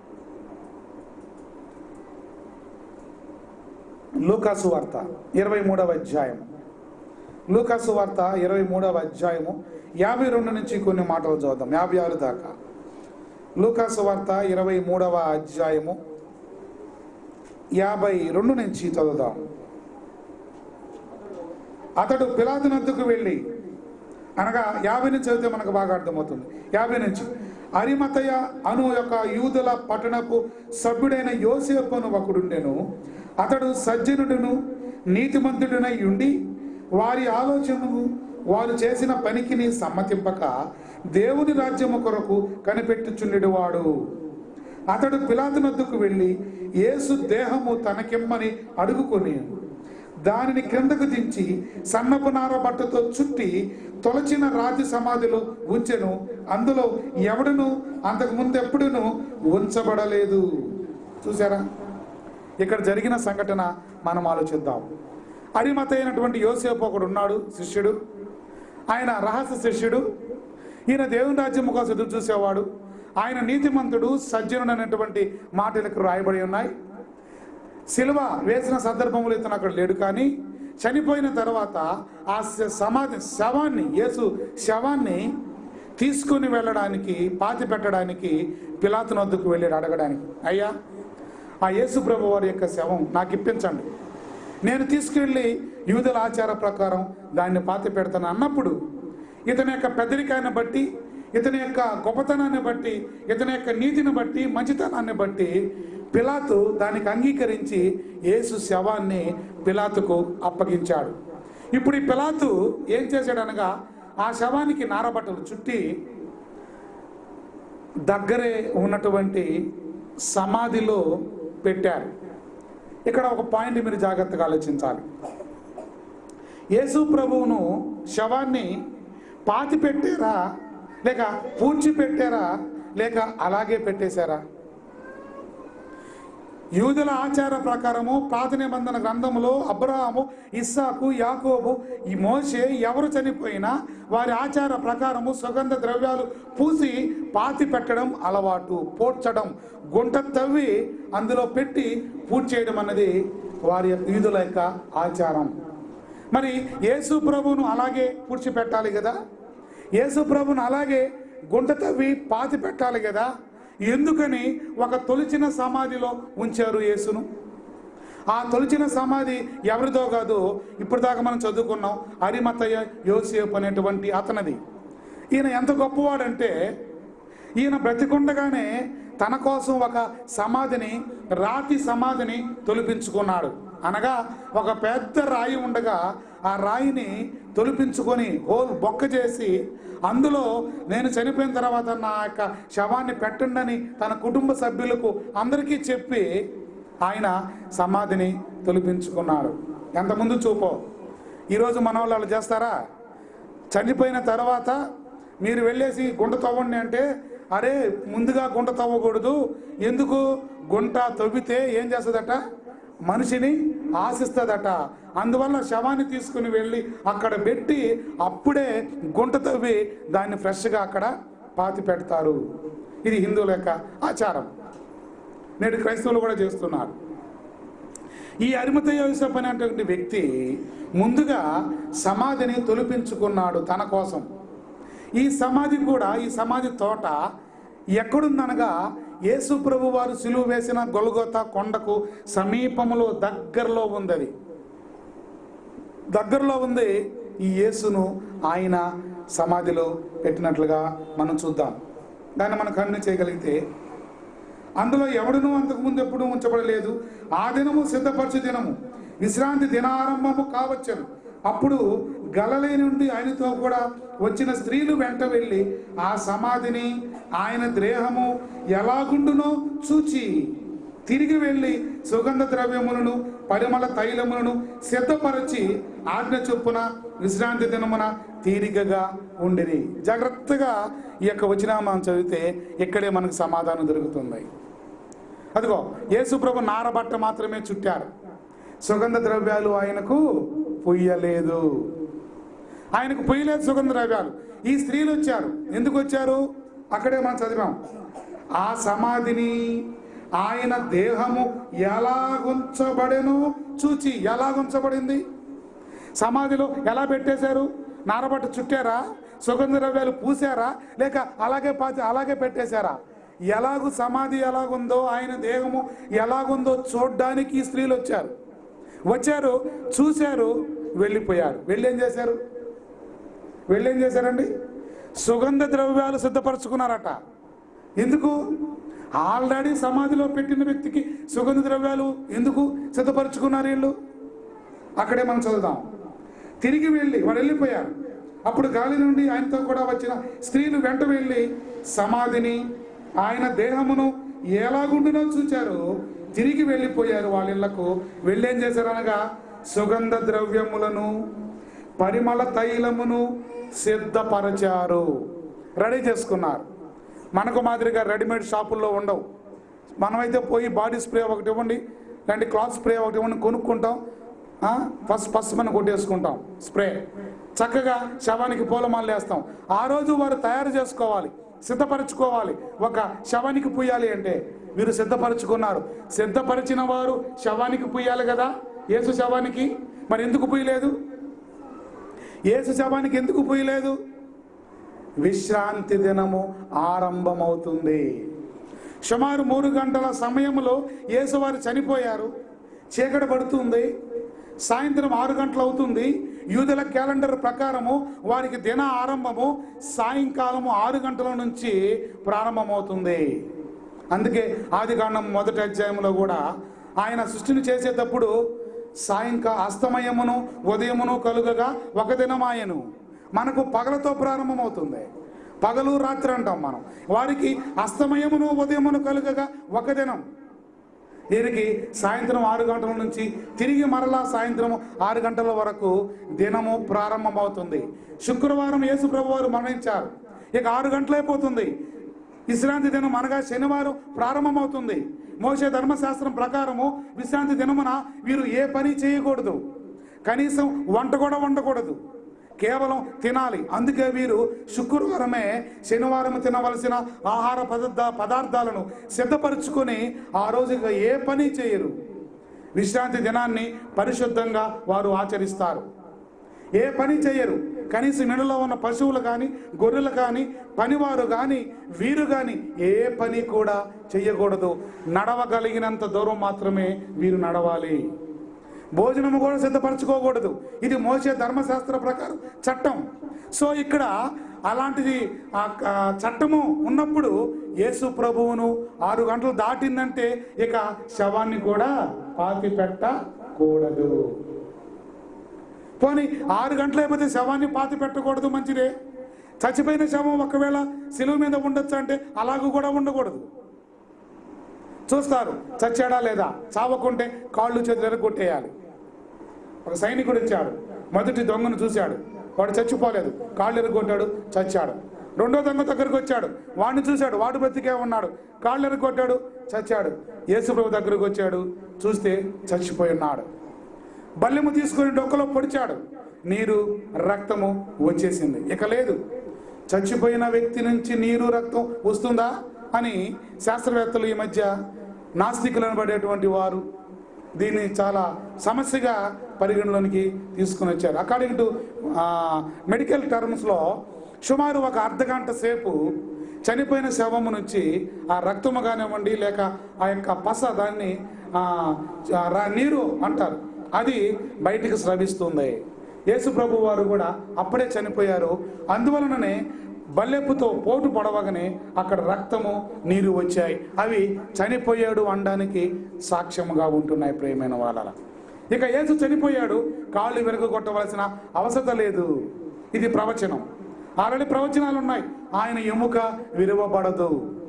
లూకాసు వార్త ఇరవై మూడవ అధ్యాయం లూకాసు వార్త ఇరవై మూడవ అధ్యాయము యాభై రెండు నుంచి కొన్ని మాటలు చూద్దాం యాభై ఆరు దాకా లూకాసు వార్త ఇరవై మూడవ అధ్యాయము యాభై రెండు నుంచి చదువుదాం అతడు పిలాతునద్దుకు వెళ్ళి అనగా యాభై నుంచి చదివితే మనకు బాగా అర్థమవుతుంది యాభై నుంచి అరిమతయ అను యొక్క యూదుల పట్టణపు సభ్యుడైన యోసేపును ఒకడుండెను అతడు సజ్జనుడును నీతిమంతుడునై ఉండి వారి ఆలోచనను వారు చేసిన పనికిని సమ్మతింపక దేవుని రాజ్యము కొరకు కనిపెట్టుచుండెడువాడు అతడు పిలాతునద్దుకు వెళ్ళి యేసు దేహము తనకిమ్మని అడుగుకొని దానిని క్రిందకు దించి సన్నపు నార బట్టతో చుట్టి తొలచిన రాతి సమాధిలో ఉంచెను అందులో ఎవడును అంతకు ముందు ఎప్పుడును ఉంచబడలేదు చూసారా ఇక్కడ జరిగిన సంఘటన మనం ఆలోచిద్దాం అరిమత అయినటువంటి యోసేపు ఒకడు ఉన్నాడు శిష్యుడు ఆయన రహస్య శిష్యుడు ఈయన దేవుని రాజ్యం కోసం ఎదురు చూసేవాడు ఆయన నీతిమంతుడు సజ్జనుడు అనేటువంటి మాటలకు రాయబడి ఉన్నాయి సిలువ వేసిన సందర్భంలో ఇతను అక్కడ లేడు కానీ చనిపోయిన తర్వాత ఆ శ- సమాధి శవాన్ని యేసు శవాన్ని తీసుకుని వెళ్ళడానికి పాతి పెట్టడానికి పిలాతుని వద్దకు వెళ్ళాడు అడగడానికి అయ్యా ఆ యేసు ప్రభు వారి యొక్క శవం నాకు ఇప్పించండి నేను తీసుకెళ్ళి యూదుల ఆచార ప్రకారం దాన్ని పాతి పెడతాను అన్నప్పుడు ఇతని యొక్క పెద్దరికాన్ని బట్టి ఇతని యొక్క గొప్పతనాన్ని బట్టి ఇతని యొక్క నీతిని బట్టి మంచితనాన్ని బట్టి పిలాతు దానికి అంగీకరించి యేసు శవాన్ని పిలాతుకు అప్పగించాడు ఇప్పుడు ఈ పిలాతు ఏం చేశాడనగా ఆ శవానికి నారబట్టలు చుట్టి దగ్గరే ఉన్నటువంటి సమాధిలో పెట్టారు ఇక్కడ ఒక పాయింట్ మీరు జాగ్రత్తగా ఆలోచించాలి యేసు ప్రభువును శవాన్ని పాతి పెట్టారా లేక పూడ్చి పెట్టారా లేక అలాగే పెట్టేశారా యూదుల ఆచార ప్రకారము పాత నిబంధన గ్రంథములో అబ్రహాము ఇస్సాకు యాకోబు ఈ మోషే ఎవరు చనిపోయినా వారి ఆచార ప్రకారము సుగంధ ద్రవ్యాలు పూసి పాతి పెట్టడం అలవాటు పోడ్చడం గుంట తవ్వి అందులో పెట్టి పూడ్చేయడం చేయడం అన్నది వారి యొక్క యూదుల యొక్క ఆచారం మరి యేసు ప్రభువును అలాగే పూడ్చిపెట్టాలి కదా యేసు ప్రభువును అలాగే గుంట తవ్వి పాతి పెట్టాలి కదా ఎందుకని ఒక తొలిచిన సమాధిలో ఉంచారు యేసును ఆ తొలిచిన సమాధి ఎవరిదో కాదు ఇప్పుడు దాకా మనం చదువుకున్నాం అరిమతయ్య యోసేపు అనేటువంటి అతనిది ఈయన ఎంత గొప్పవాడంటే ఈయన బ్రతికుండగానే తన కోసం ఒక సమాధిని రాతి సమాధిని తొలిపించుకున్నాడు అనగా ఒక పెద్ద రాయి ఉండగా ఆ రాయిని తొలిపించుకొని హోల్ బొక్క చేసి అందులో నేను చనిపోయిన తర్వాత నా యొక్క శవాన్ని పెట్టండి తన కుటుంబ సభ్యులకు అందరికీ చెప్పి ఆయన సమాధిని తొలిపించుకున్నాడు ఎంతముందు చూపో ఈరోజు మన వాళ్ళు అలా చేస్తారా చనిపోయిన తర్వాత మీరు వెళ్ళేసి గుంట తవ్వండి అంటే అరే ముందుగా గుంట తవ్వకూడదు ఎందుకు గుంట తవ్వితే ఏం చేస్తుందట మనిషిని ఆశిస్తుందట అందువల్ల శవాన్ని తీసుకుని వెళ్ళి అక్కడ పెట్టి అప్పుడే గుంట తవ్వి దాన్ని ఫ్రెష్గా అక్కడ పాతి పెడతారు ఇది హిందువుల యొక్క ఆచారం నేడు క్రైస్తవులు కూడా చేస్తున్నారు ఈ అరిమత యోసేపు అనేటువంటి వ్యక్తి ముందుగా సమాధిని తొలిపించుకున్నాడు తన కోసం ఈ సమాధి కూడా ఈ సమాధి తోట ఎక్కడుందనగా యేసు ప్రభు వారు సిలువ వేసిన గొలగొత కొండకు సమీపములో దగ్గరలో ఉంది అది దగ్గరలో ఉంది ఈ యేసును ఆయన సమాధిలో పెట్టినట్లుగా మనం చూద్దాం దాన్ని మనం కన్ను చేయగలిగితే అందులో ఎవడునూ అంతకుముందు ఎప్పుడూ ఉంచబడలేదు ఆ దినము సిద్ధపరచు దినము విశ్రాంతి దినారంభము కావచ్చను అప్పుడు గలలే నుండి ఆయనతో కూడా వచ్చిన స్త్రీలు వెంట వెళ్ళి ఆ సమాధిని ఆయన దేహము ఎలాగుండునో చూచి తిరిగి వెళ్ళి సుగంధ ద్రవ్యములను పరిమళ తైలములను సిద్ధపరచి ఆజ్ఞ చొప్పున విశ్రాంతి దినమున తీరికగా ఉండిరి జాగ్రత్తగా ఈ యొక్క వచనామం చదివితే ఇక్కడే మనకు సమాధానం దొరుకుతుంది అదిగో యేసుప్రభు నారబట్ట మాత్రమే చుట్టారు సుగంధ ద్రవ్యాలు ఆయనకు పొయ్యలేదు ఆయనకు పొయ్యలేదు సుగంధ ద్రవ్యాలు ఈ స్త్రీలు వచ్చారు ఎందుకు వచ్చారు అక్కడే మనం చదివాం ఆ సమాధిని ఆయన దేహము ఎలాగుంచబడెను చూచి ఎలాగుంచబడింది సమాధిలో ఎలా పెట్టేశారు నారబట్ట చుట్టారా సుగంధ ద్రవ్యాలు పూసారా లేక అలాగే పాతి అలాగే పెట్టేశారా ఎలాగు సమాధి ఎలాగుందో ఆయన దేహము ఎలాగుందో చూడ్డానికి ఈ స్త్రీలు వచ్చారు వచ్చారు చూశారు వెళ్ళిపోయారు వెళ్ళి ఏం చేశారు వెళ్ళి ఏం చేశారండి సుగంధ ద్రవ్యాలు సిద్ధపరచుకున్నారట ఎందుకు ఆల్రెడీ సమాధిలో పెట్టిన వ్యక్తికి సుగంధ ద్రవ్యాలు ఎందుకు సిద్ధపరచుకున్నారు వీళ్ళు అక్కడే మనం చదువుదాం తిరిగి వెళ్ళి వాడు వెళ్ళిపోయారు అప్పుడు గాలి నుండి ఆయనతో కూడా వచ్చిన స్త్రీలు వెంట వెళ్ళి సమాధిని ఆయన దేహమును ఎలాగుండునో చూచారు తిరిగి వెళ్ళిపోయారు వాళ్ళ ఇళ్లకు వెళ్ళి ఏం చేశారు అనగా సుగంధ ద్రవ్యములను పరిమళ తైలమును సిద్ధపరచారు రెడీ చేసుకున్నారు మనకు మాదిరిగా రెడీమేడ్ షాపుల్లో ఉండవు మనమైతే పోయి బాడీ స్ప్రే ఒకటి ఇవ్వండి లేదంటే క్లాత్ స్ప్రే ఒకటి ఇవ్వండి కొనుక్కుంటాం ఆ, ఫస్ట్ ఫస్ట్ మనం కొట్టేసుకుంటాం స్ప్రే చక్కగా శవానికి పూలమాలలు వేస్తాం ఆ రోజు వారు తయారు చేసుకోవాలి సిద్ధపరచుకోవాలి ఒక శవానికి పుయ్యాలి అంటే వీరు సిద్ధపరచుకున్నారు సిద్ధపరిచిన వారు శవానికి పుయ్యాలి కదా యేసు శవానికి మరి ఎందుకు పుయ్యలేదు యేసు శవానికి ఎందుకు పుయ్యలేదు విశ్రాంతి దినము ఆరంభమవుతుంది సుమారు మూడు గంటల సమయంలో యేసువారు చనిపోయారు చీకటి పడుతుంది సాయంత్రం ఆరు గంటలు అవుతుంది యూదుల క్యాలెండర్ ప్రకారము వారికి దిన ఆరంభము సాయంకాలము ఆరు గంటల నుంచి ప్రారంభమవుతుంది అందుకే ఆది కాండం మొదటి అధ్యాయంలో కూడా ఆయన సృష్టిని చేసేటప్పుడు సాయంకా అస్తమయమును ఉదయమును కలుగగా ఒక దినమాయను మనకు పగలతో ప్రారంభమవుతుంది పగలు రాత్రి అంటాం మనం వారికి అస్తమయమును ఉదయమును కలుగగా ఒక దినం వీరికి సాయంత్రం ఆరు గంటల నుంచి తిరిగి మరలా సాయంత్రం ఆరు గంటల వరకు దినము ప్రారంభమవుతుంది శుక్రవారం యేసు ప్రభు వారు మరణించారు ఇక ఆరు గంటలైపోతుంది విశ్రాంతి దినం అనగా శనివారం ప్రారంభమవుతుంది మోసే ధర్మశాస్త్రం ప్రకారము విశ్రాంతి దినమున వీరు ఏ పని చేయకూడదు కనీసం వంట కూడా వండకూడదు కేవలం తినాలి అందుకే వీరు శుక్రవారమే శనివారం తినవలసిన ఆహార పదార్థ పదార్థాలను సిద్ధపరచుకొని ఆ రోజు ఇక ఏ పని చేయరు విశ్రాంతి దినాన్ని పరిశుద్ధంగా వారు ఆచరిస్తారు ఏ పని చేయరు కనీసం ఇంట్లో ఉన్న పశువులు కానీ గొర్రెలు కానీ పనివారు కానీ వీరు కానీ ఏ పని కూడా చేయకూడదు నడవగలిగినంత దూరం మాత్రమే వీరు నడవాలి భోజనము కూడా సిద్ధపరచుకోకూడదు ఇది మోసే ధర్మశాస్త్ర ప్రకారం చట్టం సో ఇక్కడ అలాంటిది ఆ ఆ చట్టము ఉన్నప్పుడు యేసు ప్రభువును ఆరు గంటలు దాటిందంటే ఇక శవాన్ని కూడా పాతి పెట్టకూడదు పోనీ ఆరు గంటలు అయిపోతే శవాన్ని పాతి పెట్టకూడదు మంచిదే చచ్చిపోయిన శవం ఒకవేళ సిలువ మీద ఉండొచ్చు అంటే అలాగూ కూడా ఉండకూడదు చూస్తారు చచ్చాడా లేదా చావకుంటే కాళ్ళు చేతులు కొట్టేయాలి ఒక సైనికుడు ఇచ్చాడు మొదటి దొంగను చూశాడు వాడు చచ్చిపోలేదు కాళ్ళు ఎరగొట్టాడు చచ్చాడు రెండో దొంగ దగ్గరకు వచ్చాడు వాడిని చూశాడు వాడు బ్రతికే ఉన్నాడు కాళ్ళు ఎరగొట్టాడు చచ్చాడు యేసుప్రభు దగ్గరకు వచ్చాడు చూస్తే చచ్చిపోయి ఉన్నాడు బల్లెము తీసుకొని డొక్కలో పొడిచాడు నీరు రక్తము వచ్చేసింది ఇక లేదు చచ్చిపోయిన వ్యక్తి నుంచి నీరు రక్తం వస్తుందా అని శాస్త్రవేత్తలు ఈ మధ్య నాస్తికులు అనబడేటువంటి వారు దీన్ని చాలా సమస్యగా పరిగణలోనికి తీసుకుని వచ్చారు అకార్డింగ్ టు మెడికల్ టర్మ్స్లో సుమారు ఒక అర్ధ గంట సేపు చనిపోయిన శవము నుంచి ఆ రక్తము కానివ్వండి లేక ఆ యొక్క పస దాన్ని ఆ, ఆ, రా- నీరు అంటారు అది బయటికి స్రవిస్తుంది యేసు ప్రభు వారు కూడా అప్పుడే చనిపోయారు అందువలననే బల్లెప్పుతో పోటు పడవగానే అక్కడ రక్తము నీరు వచ్చాయి అవి చనిపోయాడు అనడానికి సాక్ష్యముగా ఉంటున్నాయి ప్రేమైన వాళ్ళ ఇక యేసు చనిపోయాడు కాళ్ళు విరగొట్టవలసిన అవసరం లేదు ఇది ప్రవచనం ఆల్రెడీ ప్రవచనాలు ఉన్నాయి ఆయన ఎముక విరవబడదు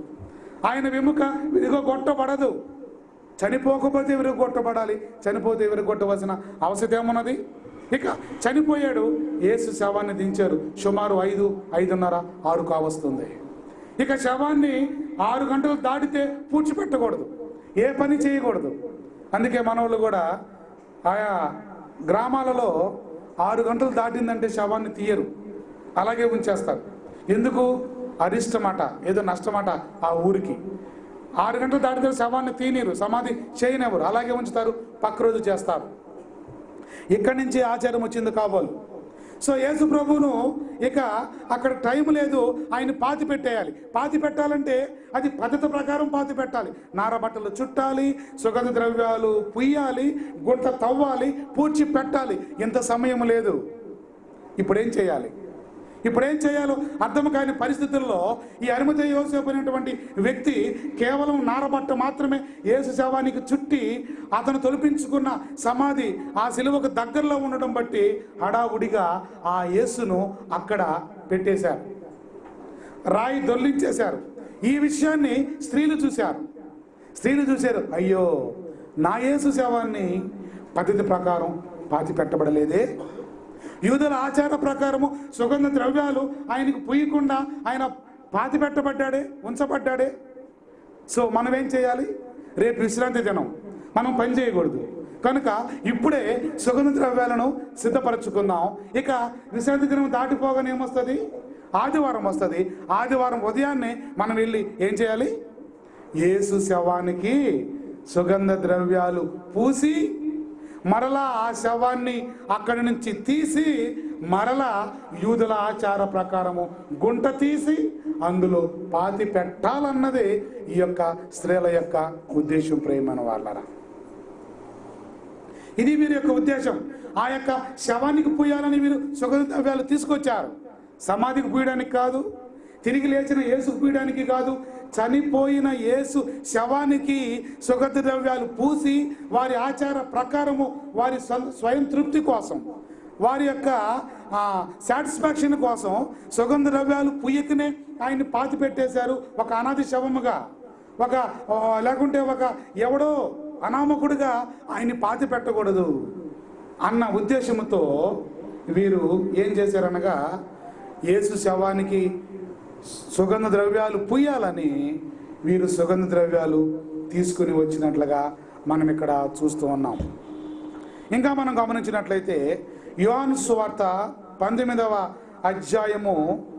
ఆయన వెముక విరగొట్టబడదు చనిపోకపోతే విరగొట్టబడాలి చనిపోతే విరగొట్టవలసిన అవసరం ఏమున్నది ఇక చనిపోయాడు యేసు శవాన్ని దించారు సుమారు ఐదు ఐదున్నర ఆరు కావస్తుంది ఇక శవాన్ని ఆరు గంటలు దాటితే పూడ్చిపెట్టకూడదు ఏ పని చేయకూడదు అందుకే మనవాళ్ళు కూడా ఆయా గ్రామాలలో ఆరు గంటలు దాటిందంటే శవాన్ని తీయరు అలాగే ఉంచేస్తారు ఎందుకు అరిష్టమాట ఏదో నష్టమాట ఆ ఊరికి ఆరు గంటలు దాటితే శవాన్ని తీనీరు సమాధి చేయనివ్వరు అలాగే ఉంచుతారు పక్క రోజు చేస్తారు ఇక్కడి నుంచి ఆచారం వచ్చింది కాబోలు సో యేసు ప్రభువును ఇక అక్కడ టైం లేదు ఆయన పాతి పెట్టేయాలి పాతి పెట్టాలంటే అది పద్ధతి ప్రకారం పాతి పెట్టాలి నారబట్టలు చుట్టాలి సుగంధ ద్రవ్యాలు పుయ్యాలి గుంట తవ్వాలి పూడ్చి పెట్టాలి ఇంత సమయం లేదు ఇప్పుడేం చేయాలి ఇప్పుడేం చేయాలో అర్థం కాని పరిస్థితుల్లో ఈ అరిమత యోసేపు అనేటువంటి వ్యక్తి కేవలం నారబట్ట మాత్రమే యేసు శవానికి చుట్టి అతను తొలిపించుకున్న సమాధి ఆ శిలువకు దగ్గరలో ఉండడం బట్టి హడావుడిగా ఆ యేసును అక్కడ పెట్టేశారు రాయి దొల్లించేశారు ఈ విషయాన్ని స్త్రీలు చూశారు స్త్రీలు చూశారు అయ్యో నా యేసు శవాన్ని పద్ధతి ప్రకారం పాతి పెట్టబడలేదే యూదుల ఆచార ప్రకారము సుగంధ ద్రవ్యాలు ఆయనకు పూయకుండా ఆయన పాతి పెట్టబడ్డాడే ఉంచబడ్డాడే సో మనం ఏం చేయాలి రేపు విశ్రాంతి దినం మనం పని చేయకూడదు కనుక ఇప్పుడే సుగంధ ద్రవ్యాలను సిద్ధపరచుకుందాం ఇక విశ్రాంతి దినం దాటిపోగానే ఏమొస్తుంది ఆదివారం వస్తుంది ఆదివారం ఉదయాన్నే మనం వెళ్ళి ఏం చేయాలి యేసు శవానికి సుగంధ ద్రవ్యాలు పూసి మరలా ఆ శవాన్ని అక్కడి నుంచి తీసి మరలా యూదుల ఆచార ప్రకారము గుంట తీసి అందులో పాతి పెట్టాలన్నదే ఈ యొక్క స్త్రీల యొక్క ఉద్దేశం ప్రేమన వాళ్ళరా ఇది వీరి యొక్క ఉద్దేశం ఆ యొక్క శవానికి పూయాలని వీరు సుగంధ ద్రవ్యాలు తీసుకొచ్చారు సమాధికి పూయడానికి కాదు తిరిగి లేచిన యేసుకు పూయడానికి కాదు చనిపోయిన యేసు శవానికి సుగంధ ద్రవ్యాలు పూసి వారి ఆచార ప్రకారము వారి స్వ- స్వయం తృప్తి కోసం వారి యొక్క సాటిస్ఫాక్షన్ కోసం సుగంధ ద్రవ్యాలు పుయ్యకనే ఆయన్ని పాతి పెట్టేశారు ఒక అనాది శవముగా ఒక ఆ, లేకుంటే ఒక ఎవడో అనామకుడిగా ఆయన్ని పాతి పెట్టకూడదు అన్న ఉద్దేశంతో వీరు ఏం చేశారనగా యేసు శవానికి సుగంధ ద్రవ్యాలు పుయ్యాలని వీరు సుగంధ ద్రవ్యాలు తీసుకుని వచ్చినట్లుగా మనం ఇక్కడ చూస్తూ ఉన్నాం ఇంకా మనం గమనించినట్లయితే యోహాను సువార్త పంతొమ్మిదవ అధ్యాయము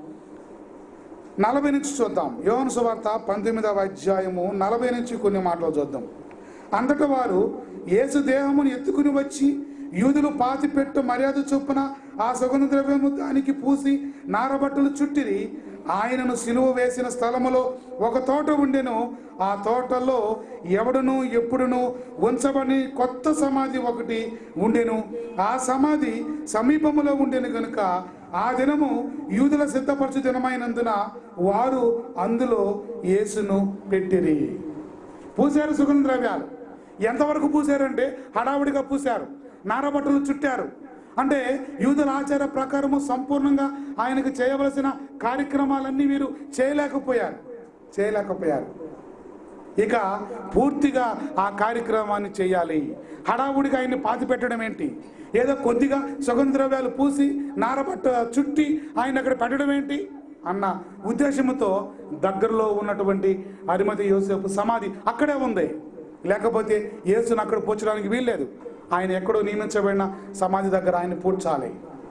నలభై నుంచి చూద్దాం యోహాను సువార్త పంతొమ్మిదవ అధ్యాయము నలభై నుంచి కొన్ని మాటలు చూద్దాం అంతటా వారు యేసు దేహమును ఎత్తుకుని వచ్చి యూదులు పాతి పెట్టు మర్యాద చొప్పున ఆ సుగంధ ద్రవ్యము దానికి పూసి నారబట్టలు చుట్టిరి ఆయనను సిలువ వేసిన స్థలములో ఒక తోట ఉండెను ఆ తోటలో ఎవడును ఎప్పుడును ఉంచబడి కొత్త సమాధి ఒకటి ఉండెను ఆ సమాధి సమీపములో ఉండెను గనుక ఆ దినము యూదుల సిద్ధపరచు దినమైనందున వారు అందులో యేసును పెట్టిరి పూసారు సుగంధ ద్రవ్యాలు ఎంతవరకు పూసారంటే హడావుడిగా పూశారు నారబట్టలు చుట్టారు అంటే యూదుల ఆచార ప్రకారము సంపూర్ణంగా ఆయనకు చేయవలసిన కార్యక్రమాలన్నీ వీరు చేయలేకపోయారు చేయలేకపోయారు ఇక పూర్తిగా ఆ కార్యక్రమాన్ని చేయాలి హడావుడిగా ఆయన్ని పాతి పెట్టడం ఏంటి ఏదో కొద్దిగా సుగంధ ద్రవ్యాలు పూసి నారబట్ట చుట్టి ఆయన అక్కడ పెట్టడం ఏంటి అన్న ఉద్దేశంతో దగ్గరలో ఉన్నటువంటి అరిమతి యోసేపు సమాధి అక్కడే ఉంది లేకపోతే యేసును అక్కడ పూడ్చడానికి వీల్లేదు ఆయన ఎక్కడో నియమించబడిన సమాధి దగ్గర ఆయన పూడ్చాలి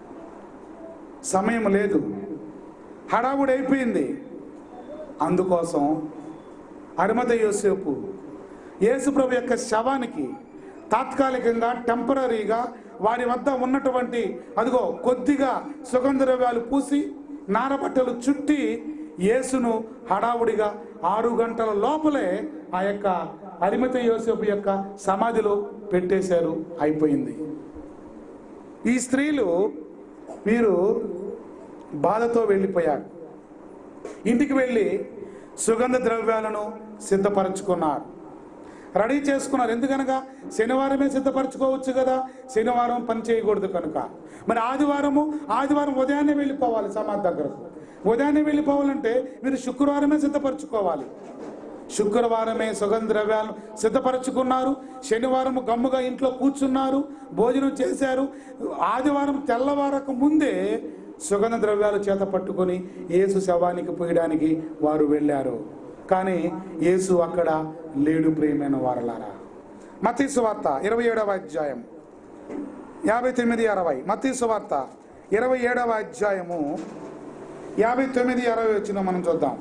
సమయం లేదు హడావుడి అయిపోయింది అందుకోసం అరిమత యోసేపు యేసుప్రభు యొక్క శవానికి తాత్కాలికంగా టెంపరీగా వారి వద్ద ఉన్నటువంటి అదిగో కొద్దిగా సుగంధ ద్రవ్యాలు పూసి నారబట్టలు చుట్టి యేసును హడావుడిగా ఆరు గంటల లోపలే ఆ యొక్క అరిమత యోసేపు యొక్క సమాధిలో పెట్టేశారు అయిపోయింది ఈ స్త్రీలు వీరు బాధతో వెళ్ళిపోయారు ఇంటికి వెళ్ళి సుగంధ ద్రవ్యాలను సిద్ధపరచుకున్నారు రెడీ చేసుకున్నారు ఎందుకనగా శనివారమే సిద్ధపరచుకోవచ్చు కదా శనివారం పని చేయకూడదు కనుక మరి ఆదివారము ఆదివారం ఉదయాన్నే వెళ్ళిపోవాలి సమాధి దగ్గరకు ఉదయాన్నే వెళ్ళిపోవాలంటే మీరు శుక్రవారమే సిద్ధపరచుకోవాలి శుక్రవారమే సుగంధ ద్రవ్యాలను సిద్ధపరచుకున్నారు శనివారం గమ్ముగా ఇంట్లో కూర్చున్నారు భోజనం చేశారు ఆదివారం తెల్లవారక ముందే సుగంధ ద్రవ్యాలు చేత పట్టుకొని యేసు శవానికి పోయడానికి వారు వెళ్ళారు కానీ యేసు అక్కడ లేడు ప్రియమైన వారలారా మతీసు వార్త ఇరవై ఏడవ అధ్యాయం యాభై తొమ్మిది అరవై మతీసు వార్త ఇరవై ఏడవ అధ్యాయము యాభై తొమ్మిది అరవై వచ్చిన మనం చూద్దాం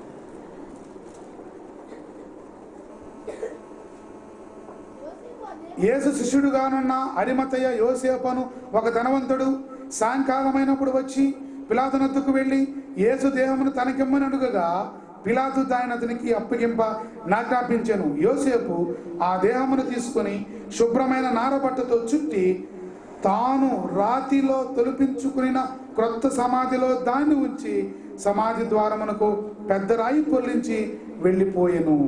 యేసు శిష్యుడుగానున్న అరిమతయ్య యోసేపను ఒక ధనవంతుడు సాయంకాలమైనప్పుడు వచ్చి పిలాతునద్దుకు వెళ్ళి యేసు దేహమును తనకిమ్మని అడుగగా పిలాతు దాని అతనికి అప్పగింప నాజ్ఞాపించెను యోసేపు ఆ దేహమును తీసుకొని శుభ్రమైన నారబట్టతో చుట్టి తాను రాతిలో తొలిపించుకున్న క్రొత్త సమాధిలో దాన్ని ఉంచి సమాధి ద్వారమునకు పెద్ద రాయి పొల్లించి వెళ్ళిపోయెను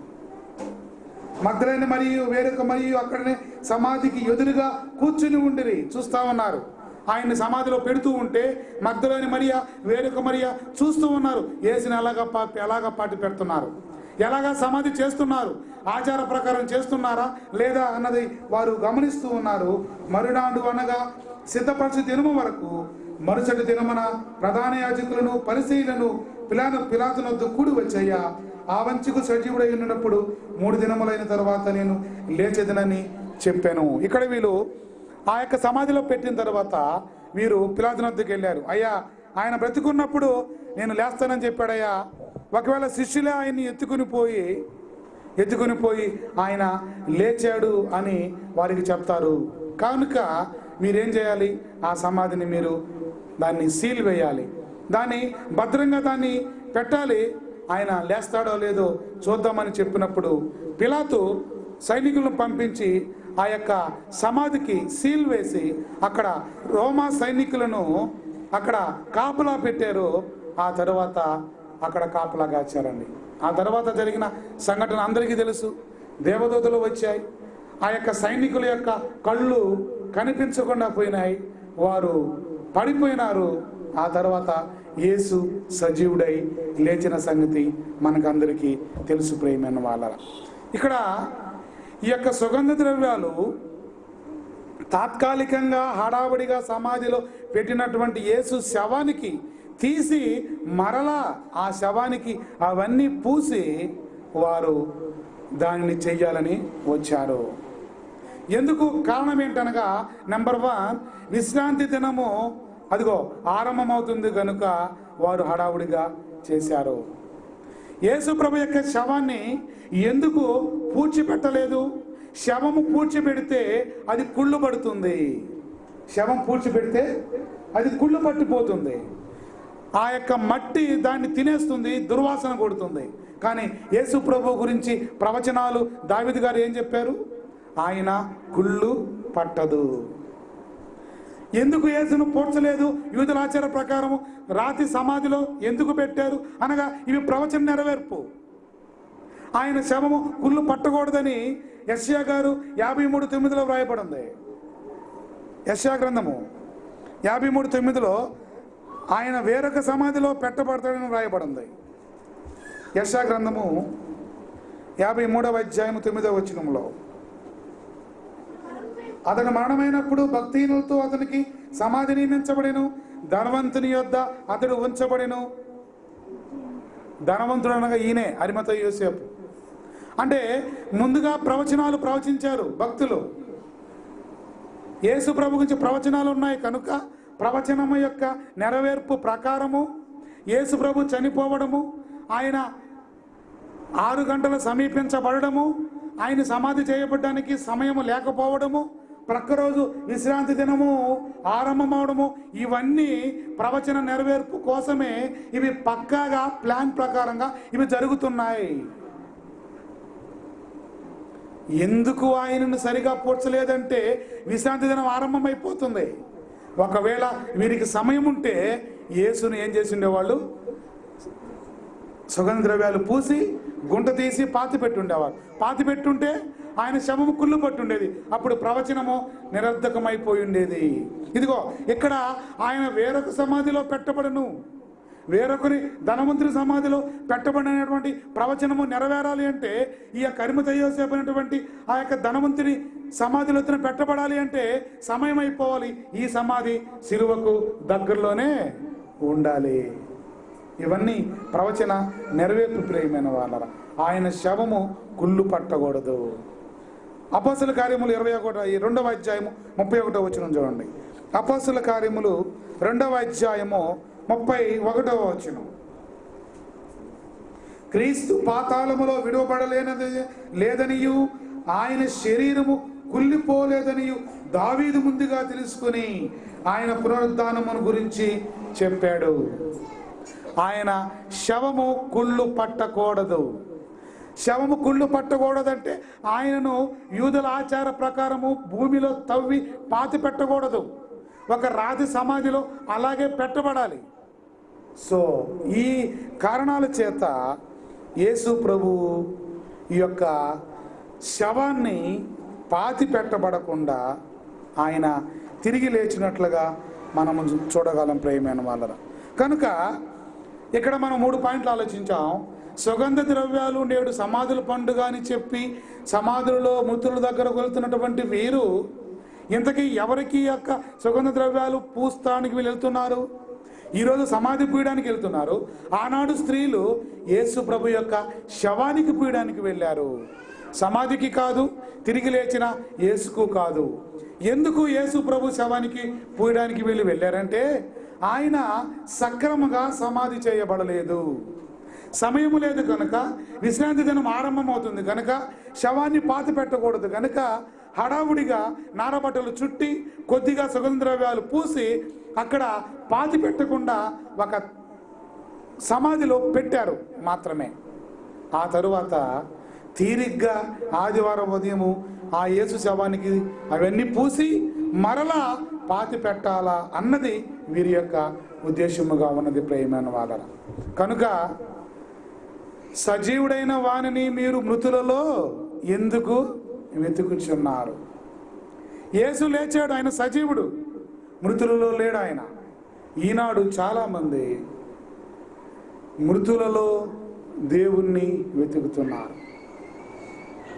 మగ్ధులైన మరియు వేరొక మరియు అక్కడనే సమాధికి ఎదురుగా కూర్చుని ఉండిరి చూస్తా ఉన్నారు ఆయన్ని సమాధిలో పెడుతూ ఉంటే మగ్ధులైన మరియా వేరొక మరియా చూస్తూ ఉన్నారు ఏసుని ఎలాగ పాపి ఎలాగ పాటి పెడుతున్నారు ఎలాగా సమాధి చేస్తున్నారు ఆచార ప్రకారం చేస్తున్నారా లేదా అన్నది వారు గమనిస్తూ ఉన్నారు మరునాడు అనగా సిద్ధపరచు దినము వరకు మరుసటి దినమున ప్రధాన యాజకులను పరిశీలను పిలాను పిలాతునొద్దు కూడి వచ్చయ్యా ఆ వంచుకు సజీవుడై ఉన్నప్పుడు మూడు దినములైన తర్వాత నేను లేచేదనని చెప్పాను ఇక్కడ వీళ్ళు ఆ యొక్క సమాధిలో పెట్టిన తర్వాత వీరు పిలాతునొద్దుకు వెళ్ళారు అయ్యా ఆయన బ్రతికున్నప్పుడు నేను లేస్తానని చెప్పాడయ్యా ఒకవేళ శిష్యులే ఆయన్ని ఎత్తుకుని పోయి ఎత్తుకుని పోయి ఆయన లేచాడు అని వారికి చెప్తారు కనుక మీరేం చేయాలి ఆ సమాధిని మీరు దాన్ని సీల్ వేయాలి దాన్ని భద్రంగా దాన్ని పెట్టాలి ఆయన లేస్తాడో లేదో చూద్దామని చెప్పినప్పుడు పిలాతు సైనికులను పంపించి ఆ యొక్క సమాధికి సీల్ వేసి అక్కడ రోమా సైనికులను అక్కడ కాపులా పెట్టారు ఆ తర్వాత అక్కడ కాపలా కాచారండి ఆ తర్వాత జరిగిన సంఘటన అందరికీ తెలుసు దేవదూతలు వచ్చాయి ఆ యొక్క సైనికుల యొక్క కళ్ళు కనిపించకుండా పోయినాయి వారు పడిపోయినారు ఆ తర్వాత యేసు సజీవుడై లేచిన సంగతి మనకందరికీ తెలుసు ప్రేమైన వాళ్ళ ఇక్కడ ఈ యొక్క సుగంధ ద్రవ్యాలు తాత్కాలికంగా హడావుడిగా సమాధిలో పెట్టినటువంటి యేసు శవానికి తీసి మరలా ఆ శవానికి అవన్నీ పూసి వారు దానిని చెయ్యాలని వచ్చారు ఎందుకు కారణం ఏంటనగా నెంబర్ వన్ విశ్రాంతి దినము అదిగో ఆరంభమవుతుంది కనుక వారు హడావుడిగా చేశారు యేసుప్రభు యొక్క శవాన్ని ఎందుకు పూడ్చిపెట్టలేదు శవము పూడ్చిపెడితే అది కుళ్ళు పడుతుంది శవం పూడ్చిపెడితే అది కుళ్ళు పట్టిపోతుంది ఆ యొక్క మట్టి దాన్ని తినేస్తుంది దుర్వాసన కొడుతుంది కానీ యేసు ప్రభు గురించి ప్రవచనాలు దావిది గారు ఏం చెప్పారు ఆయన కుళ్ళు పట్టదు ఎందుకు యేసును పోడ్చలేదు యూదుల ఆచార ప్రకారము రాతి సమాధిలో ఎందుకు పెట్టారు అనగా ఇవి ప్రవచన నెరవేర్పు ఆయన శవము కుళ్ళు పట్టకూడదని యశ్యా గారు యాభై మూడు తొమ్మిదిలో వ్రాయబడింది యశ్యా గ్రంథము యాభై మూడు తొమ్మిదిలో ఆయన వేరొక సమాధిలో పెట్టబడతాడని వ్రాయబడింది యశా గ్రంథము యాభై మూడవ అధ్యాయము తొమ్మిదవ వచనంలో అతను మరణమైనప్పుడు భక్తిహీనులతో అతనికి సమాధి నియమించబడెను ధనవంతుని యొద్ద అతడు ఉంచబడెను ధనవంతుడు అనగా ఈయనే అరిమత యోసేపు అంటే ముందుగా ప్రవచనాలు ప్రవచించారు భక్తులు యేసు ప్రభు గురించి ప్రవచనాలు ఉన్నాయి కనుక ప్రవచనము యొక్క నెరవేర్పు ప్రకారము యేసు ప్రభు చనిపోవడము ఆయన ఆరు గంటలు సమీపించబడము ఆయన సమాధి చేయబడడానికి సమయము లేకపోవడము ప్రక్కరోజు విశ్రాంతి దినము ఆరంభమవడము ఇవన్నీ ప్రవచన నెరవేర్పు కోసమే ఇవి పక్కాగా ప్లాన్ ప్రకారంగా ఇవి జరుగుతున్నాయి ఎందుకు ఆయనను సరిగా పూడ్చలేదంటే విశ్రాంతి దినం ఆరంభమైపోతుంది ఒకవేళ వీరికి సమయం ఉంటే యేసును ఏం చేసి ఉండేవాళ్ళు సుగంధ ద్రవ్యాలు పూసి గుంట తీసి పాతి పెట్టుండేవారు పాతి పెట్టుంటే ఆయన శవము కుళ్ళు పట్టుండేది అప్పుడు ప్రవచనము నిరర్ధకమైపోయి ఉండేది ఇదిగో ఇక్కడ ఆయన వేరొక సమాధిలో పెట్టబడను వేరొకరి ధనవంతుని సమాధిలో పెట్టబడినటువంటి ప్రవచనము నెరవేరాలి అంటే ఈ యొక్క అరిమతయ్యోసేపు అనేటువంటి ఆ యొక్క ధనవంతుని సమాధిలో ఎత్తున పెట్టబడాలి అంటే సమయం అయిపోవాలి ఈ సమాధి శిలువకు దగ్గరలోనే ఉండాలి ఇవన్నీ ప్రవచన నెరవేర్పు ప్రియమైన వాళ్ళ ఆయన శవము కుళ్ళు పట్టకూడదు అపోసల కార్యములు ఇరవై ఒకటో ఈ రెండవ అధ్యాయము ముప్పై ఒకటో వచ్చిన చూడండి అపోసల కార్యములు రెండవ అధ్యాయము ముప్పై ఒకటవ వచనం క్రీస్తు పాతాళములో విడువబడలేనది లేదనియు ఆయన శరీరము కుళ్ళిపోలేదనియు దావీదు ముందుగా తెలుసుకుని ఆయన పునరుద్ధానమును గురించి చెప్పాడు ఆయన శవము కుళ్ళు పట్టకూడదు శవము కుళ్ళు పట్టకూడదంటే ఆయనను యూదుల ఆచార ప్రకారము భూమిలో తవ్వి పాతి పెట్టకూడదు ఒక రాతి సమాధిలో అలాగే పెట్టబడాలి సో ఈ కారణాల చేత యేసు ప్రభు ఈ యొక్క శవాన్ని పాతి పెట్టబడకుండా ఆయన తిరిగి లేచినట్లుగా మనము చూడగలం ప్రేమైన వాళ్ళ కనుక ఇక్కడ మనం మూడు పాయింట్లు ఆలోచించాం సుగంధ ద్రవ్యాలు నేడు సమాధుల పండుగ అని చెప్పి సమాధులలో మృతుల దగ్గర వెళ్తున్నటువంటి వీరు ఇంతకీ ఎవరికి ఈ యొక్క సుగంధ ద్రవ్యాలు పూస్తానికి వీళ్ళు వెళ్తున్నారు ఈరోజు సమాధి పీయడానికి వెళ్తున్నారు ఆనాడు స్త్రీలు యేసు ప్రభు యొక్క శవానికి పీయడానికి వెళ్ళారు సమాధికి కాదు తిరిగి లేచిన యేసుకు కాదు ఎందుకు యేసు ప్రభు శవానికి పూయడానికి వీళ్ళు వెళ్ళారంటే ఆయన సక్రమంగా సమాధి చేయబడలేదు సమయము లేదు కనుక విశ్రాంతి దినం ఆరంభమవుతుంది కనుక శవాన్ని పాతి పెట్టకూడదు కనుక హడావుడిగా నారబట్టలు చుట్టి కొద్దిగా సుగంధ ద్రవ్యాలు పూసి అక్కడ పాతి పెట్టకుండా ఒక సమాధిలో పెట్టారు మాత్రమే ఆ తరువాత తీరిగ్గా ఆదివారం ఉదయము ఆ యేసు శవానికి అవన్నీ పూసి మరలా పాతి పెట్టాలా అన్నది వీరి యొక్క ఉద్దేశముగా ఉన్నది ప్రేమైన వాళ్ళ కనుక సజీవుడైన వానిని మీరు మృతులలో ఎందుకు వెతుకుచున్నారు యేసు లేచాడు ఆయన సజీవుడు మృతులలో లేడు ఆయన ఈనాడు చాలామంది మృతులలో దేవుణ్ణి వెతుకుతున్నారు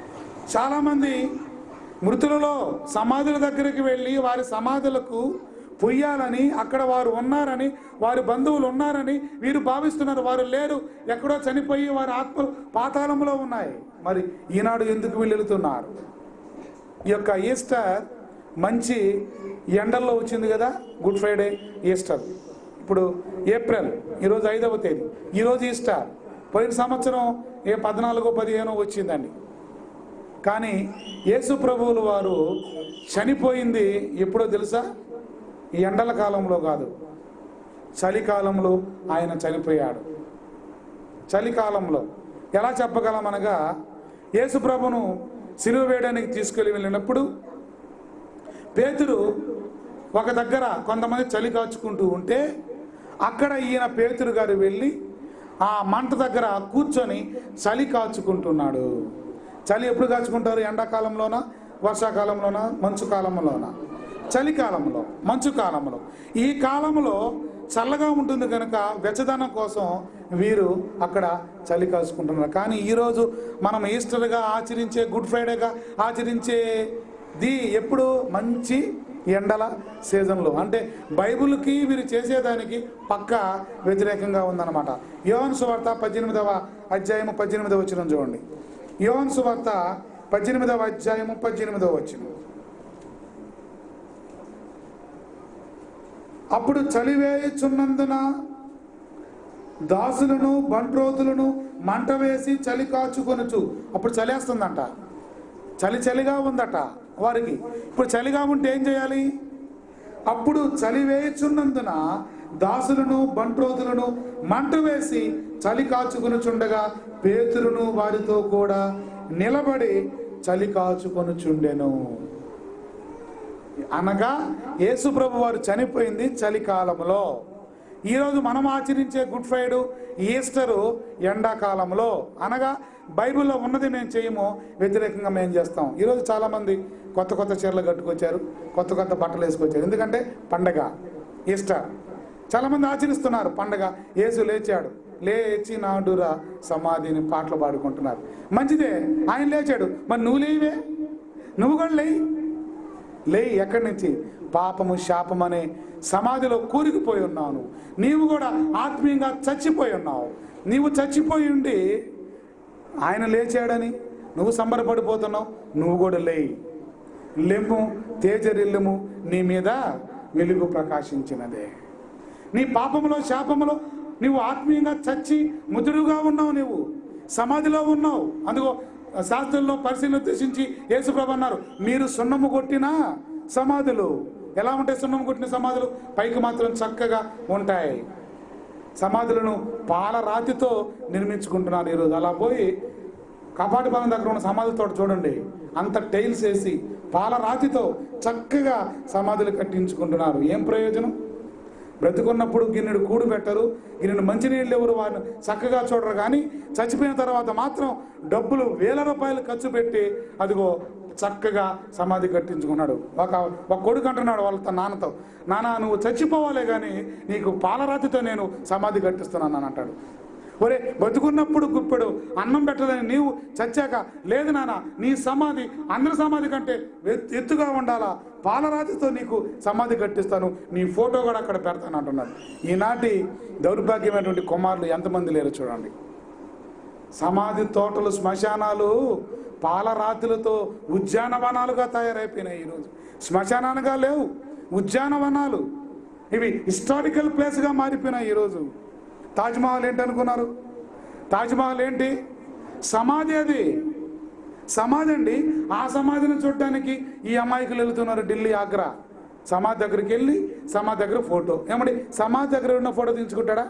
చాలామంది మృతులలో సమాధుల దగ్గరికి వెళ్ళి వారి సమాధులకు పొయ్యాలని అక్కడ వారు ఉన్నారని వారి బంధువులు ఉన్నారని వీరు భావిస్తున్నారు వారు లేరు ఎక్కడో చనిపోయి వారి ఆత్మలు పాతాళంలో ఉన్నాయి మరి ఈనాడు ఎందుకు వీళ్ళు వెళుతున్నారు ఈ యొక్క ఈస్టర్ మంచి ఎండల్లో వచ్చింది కదా గుడ్ ఫ్రైడే ఈస్టర్ ఇప్పుడు ఏప్రిల్ ఈరోజు ఐదవ తేదీ ఈరోజు ఈస్టర్ పోయిన సంవత్సరం ఏ పద్నాలుగో పదిహేనో వచ్చిందండి కానీ యేసు ప్రభువులు వారు చనిపోయింది ఎప్పుడో తెలుసా ఈ ఎండల కాలంలో కాదు చలికాలంలో ఆయన చనిపోయాడు చలికాలంలో ఎలా చెప్పగలం అనగా యేసు ప్రభును సిలువ వేయడానికి తీసుకెళ్ళి వెళ్ళినప్పుడు పేతురు ఒక దగ్గర కొంతమంది చలి కాచుకుంటూ ఉంటే అక్కడ ఈయన పేతురు గారు వెళ్ళి ఆ మంట దగ్గర కూర్చొని చలి కాచుకుంటున్నాడు చలి ఎప్పుడు కాచుకుంటారు ఎండాకాలంలోన వర్షాకాలంలోన మంచు కాలంలోన చలికాలంలో మంచు కాలంలో ఈ కాలంలో చల్లగా ఉంటుంది కనుక వెచ్చదనం కోసం వీరు అక్కడ చలి కాచుకుంటున్నారు కానీ ఈరోజు మనం ఈస్టర్గా ఆచరించే గుడ్ ఫ్రైడేగా ఆచరించేది ఎప్పుడు మంచి ఎండల సీజన్లో అంటే బైబిల్కి వీరు చేసేదానికి పక్క వ్యతిరేకంగా ఉందన్నమాట యోహన్ సువార్త పద్దెనిమిదవ అధ్యాయము పద్దెనిమిదవ వచ్చిన చూడండి యోహన్ సువార్త పద్దెనిమిదవ అధ్యాయము పద్దెనిమిదవ వచ్చిన అప్పుడు చలివేయుచున్నందున దాసులను బంట్రోతులను మంట వేసి చలి కాచుకొనుచు అప్పుడు చలేస్తుందంట చలి చలిగా ఉందట వారికి ఇప్పుడు చలిగా ఉంటే ఏం చేయాలి అప్పుడు చలి వేయుచున్నందున దాసులను బంట్రోతులను మంట వేసి చలి కాచుకొనుచుండగా పేతురును వారితో కూడా నిలబడి చలి కాచుకొనుచుండెను అనగా యేసుప్రభు వారు చనిపోయింది చలికాలంలో ఈరోజు మనం ఆచరించే గుడ్ ఫ్రైడే ఈస్టరు ఎండాకాలంలో అనగా బైబిల్లో ఉన్నది మేము చేయము వ్యతిరేకంగా మేము చేస్తాం ఈరోజు చాలామంది కొత్త కొత్త చీరలు కట్టుకొచ్చారు కొత్త కొత్త బట్టలు వేసుకొచ్చారు ఎందుకంటే పండగ ఈస్టర్ చాలామంది ఆచరిస్తున్నారు పండగ యేసు లేచాడు లేచి నాడురా సమాధిని పాటలు పాడుకుంటున్నారు మంచిదే ఆయన లేచాడు మరి నువ్వు లేవే నువ్వు కూడా లేయి లేయి ఎక్కడి నుంచి పాపము శాపం అనే సమాధిలో కూరుకుపోయి ఉన్నావు నువ్వు నీవు కూడా ఆత్మీయంగా చచ్చిపోయి ఉన్నావు నీవు చచ్చిపోయి ఉండి ఆయన లేచాడని నువ్వు సంబరపడిపోతున్నావు నువ్వు కూడా లేయి లెమ్ము తేజరిల్లము నీ మీద వెలుగు ప్రకాశించినదే నీ పాపములో శాపములో నువ్వు ఆత్మీయంగా చచ్చి ముదురుగా ఉన్నావు నువ్వు సమాధిలో ఉన్నావు అందుకో శాస్త్రంలో పరిశీలన దర్శించి యేసుప్రభు అన్నారు మీరు సున్నము కొట్టిన సమాధులు ఎలా ఉంటాయి సున్నము కొట్టిన సమాధులు పైకి మాత్రం చక్కగా ఉంటాయి సమాధులను పాల రాతితో నిర్మించుకుంటున్నారు ఈరోజు అలా పోయి కపాటిపాలెం దగ్గర ఉన్న సమాధుల తోట చూడండి అంత టైల్స్ వేసి పాల రాతితో చక్కగా సమాధులు కట్టించుకుంటున్నారు ఏం ప్రయోజనం బ్రతుకున్నప్పుడు గిన్నెడు కూడు పెట్టరు గిన్నెడు మంచినీళ్ళు ఎవరు వారిని చక్కగా చూడరు కానీ చచ్చిపోయిన తర్వాత మాత్రం డబ్బులు వేల రూపాయలు ఖర్చు పెట్టి అదిగో చక్కగా సమాధి కట్టించుకున్నాడు ఒక ఒక కొడుకు అంటున్నాడు వాళ్ళ తన నాన్నతో నాన్న నువ్వు చచ్చిపోవాలే కానీ నీకు పాలరాతితో నేను సమాధి కట్టిస్తున్నాను అని అంటాడు ఒరే బతుకున్నప్పుడు గుప్పెడు అన్నం పెట్టదని నీవు చచ్చాక లేదు నాన్న నీ సమాధి అందరి సమాధి కంటే ఎత్- ఎత్తుగా ఉండాలా పాలరాతితో నీకు సమాధి కట్టిస్తాను నీ ఫోటో కూడా అక్కడ పెడతాను అంటున్నాడు ఈనాటి దౌర్భాగ్యమైనటువంటి కుమారులు ఎంతమంది లేరు చూడండి సమాధి తోటలు శ్మశానాలు పాలరాతులతో ఉద్యానవనాలుగా తయారైపోయినాయి ఈరోజు శ్మశానాలుగా లేవు ఉద్యానవనాలు ఇవి హిస్టారికల్ ప్లేస్గా మారిపోయినాయి ఈరోజు తాజ్మహల్ ఏంటి అనుకున్నారు తాజ్మహల్ ఏంటి సమాధి అది సమాధి అండి ఆ సమాధిని చూడడానికి ఈ అమాయకులు వెళ్తున్నారు ఢిల్లీ ఆగ్రా సమాధి దగ్గరికి వెళ్ళి సమాధి దగ్గర ఫోటో ఏమండి సమాధి దగ్గర ఉన్న ఫోటో తీయించుకుంటాడా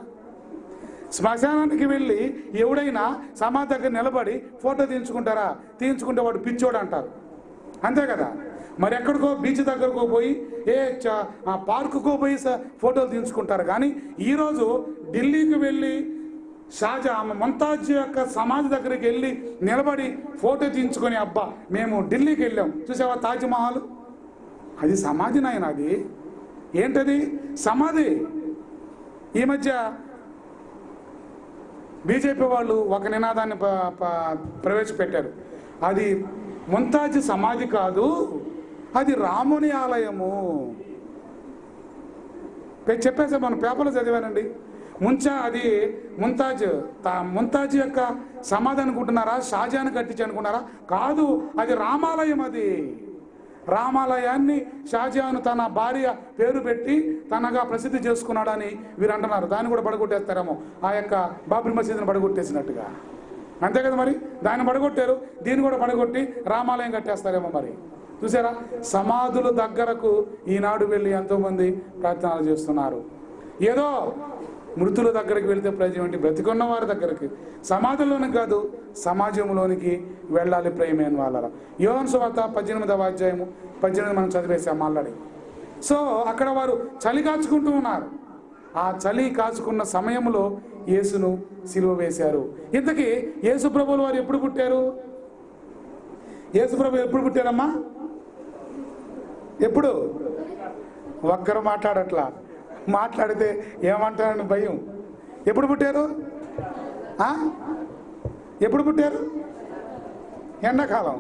శ్మశానానికి వెళ్ళి ఎవడైనా సమాధి దగ్గర నిలబడి ఫోటో తీయించుకుంటారా తీయించుకుంటే వాడు పిచ్చోడు అంటారు అంతే కదా మరి ఎక్కడికో బీచ్ దగ్గరకో పోయి ఏ చ- ఆ పార్కుకో పోయి స- ఫోటోలు తీయించుకుంటారు కానీ ఈరోజు ఢిల్లీకి వెళ్ళి షాజా ముంతాజ్ యొక్క సమాధి దగ్గరికి వెళ్ళి నిలబడి ఫోటో తీయించుకొని అబ్బా మేము ఢిల్లీకి వెళ్ళాం చూసావా తాజ్మహల్ అది సమాధి నాయన అది ఏంటది సమాధి ఈ మధ్య బీజేపీ వాళ్ళు ఒక నినాదాన్ని ప- ప- ప్రవేశపెట్టారు అది ముంతాజ్ సమాధి కాదు అది రాముని ఆలయము పె- చెప్పేసా మనం పేపర్లో చదివానండి ముంచా అది ముంతాజ్ తా- ముంతాజ్ యొక్క సమాధి అనుకుంటున్నారా షాజాన్ కట్టించి అనుకున్నారా కాదు అది రామాలయం అది రామాలయాన్ని షాజహాన్ తన భార్య పేరు పెట్టి తనగా ప్రసిద్ధి చేసుకున్నాడని వీరు అంటున్నారు దాన్ని కూడా పడగొట్టేస్తారేమో ఆ యొక్క బాబ్రీ మసీదుని పడగొట్టేసినట్టుగా అంతే కదా మరి దాన్ని పడగొట్టారు దీన్ని కూడా పడగొట్టి రామాలయం కట్టేస్తారేమో మరి చూసారా సమాధుల దగ్గరకు ఈనాడు వెళ్ళి ఎంతోమంది ప్రార్థనలు చేస్తున్నారు ఏదో మృతుల దగ్గరికి వెళ్తే ప్రయోజనం ఏంటి బ్రతికున్న వారి దగ్గరికి సమాధుల్లోనికి కాదు సమాజంలోనికి వెళ్ళాలి ప్రేమైన వాళ్ళ యోహన్ సువార్త పద్దెనిమిదవ అధ్యాయము పద్దెనిమిది మనం చదివేసాం ఆల్రెడీ సో అక్కడ వారు చలి కాచుకుంటూ ఉన్నారు ఆ చలి కాచుకున్న సమయంలో యేసును సిలువ వేశారు ఇంతకీ యేసు ప్రభువులు వారు ఎప్పుడు పుట్టారు యేసు ప్రభు ఎప్పుడు పుట్టారమ్మా ఎప్పుడు ఒక్కరు మాట్లాడట్లా మాట్లాడితే ఏమంటారని భయం ఎప్పుడు పుట్టారు ఆ? ఎప్పుడు పుట్టారు ఎండాకాలం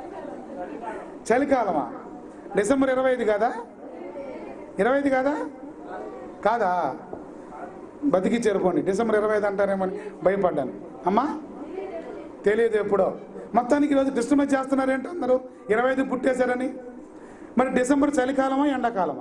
చలికాలమా డిసెంబర్ ఇరవై ఐదు కాదా ఇరవై ఐదు కాదా కాదా బతికి చేరుకోండి డిసెంబర్ ఇరవై ఐదు అంటారేమని భయపడ్డాను అమ్మా తెలియదు ఎప్పుడో మొత్తానికి ఈరోజు డిస్టర్బెన్స్ చేస్తున్నారు ఏంటి అందరూ ఇరవై ఐదు పుట్టేశారని మరి డిసెంబర్ చలికాలమా ఎండాకాలమా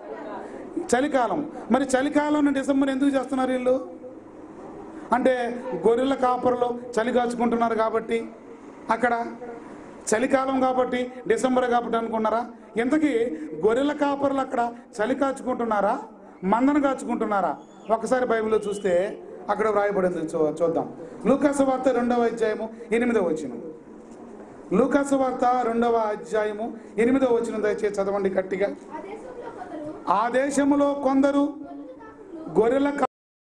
చలికాలం మరి చలికాలం డిసెంబర్ ఎందుకు చేస్తున్నారు వీళ్ళు అంటే గొర్రెల కాపర్లో చలి కాచుకుంటున్నారు కాబట్టి అక్కడ చలికాలం కాబట్టి డిసెంబర్ కాబట్టి అనుకున్నారా ఇంతకీ గొర్రెల కాపర్లు అక్కడ చలి కాచుకుంటున్నారా మందను కాచుకుంటున్నారా ఒకసారి బైబిల్లో చూస్తే అక్కడ వ్రాయబడింది చూ- చూద్దాం లూకాసు వార్త రెండవ అధ్యాయము ఎనిమిదవ వచ్చిన లూకాసు వార్త రెండవ అధ్యాయము ఎనిమిదవ వచ్చిన దయచేసి చదవండి గట్టిగా ఆ దేశంలో కొందరు ఆ దేశములో కొందరు గొర్రెల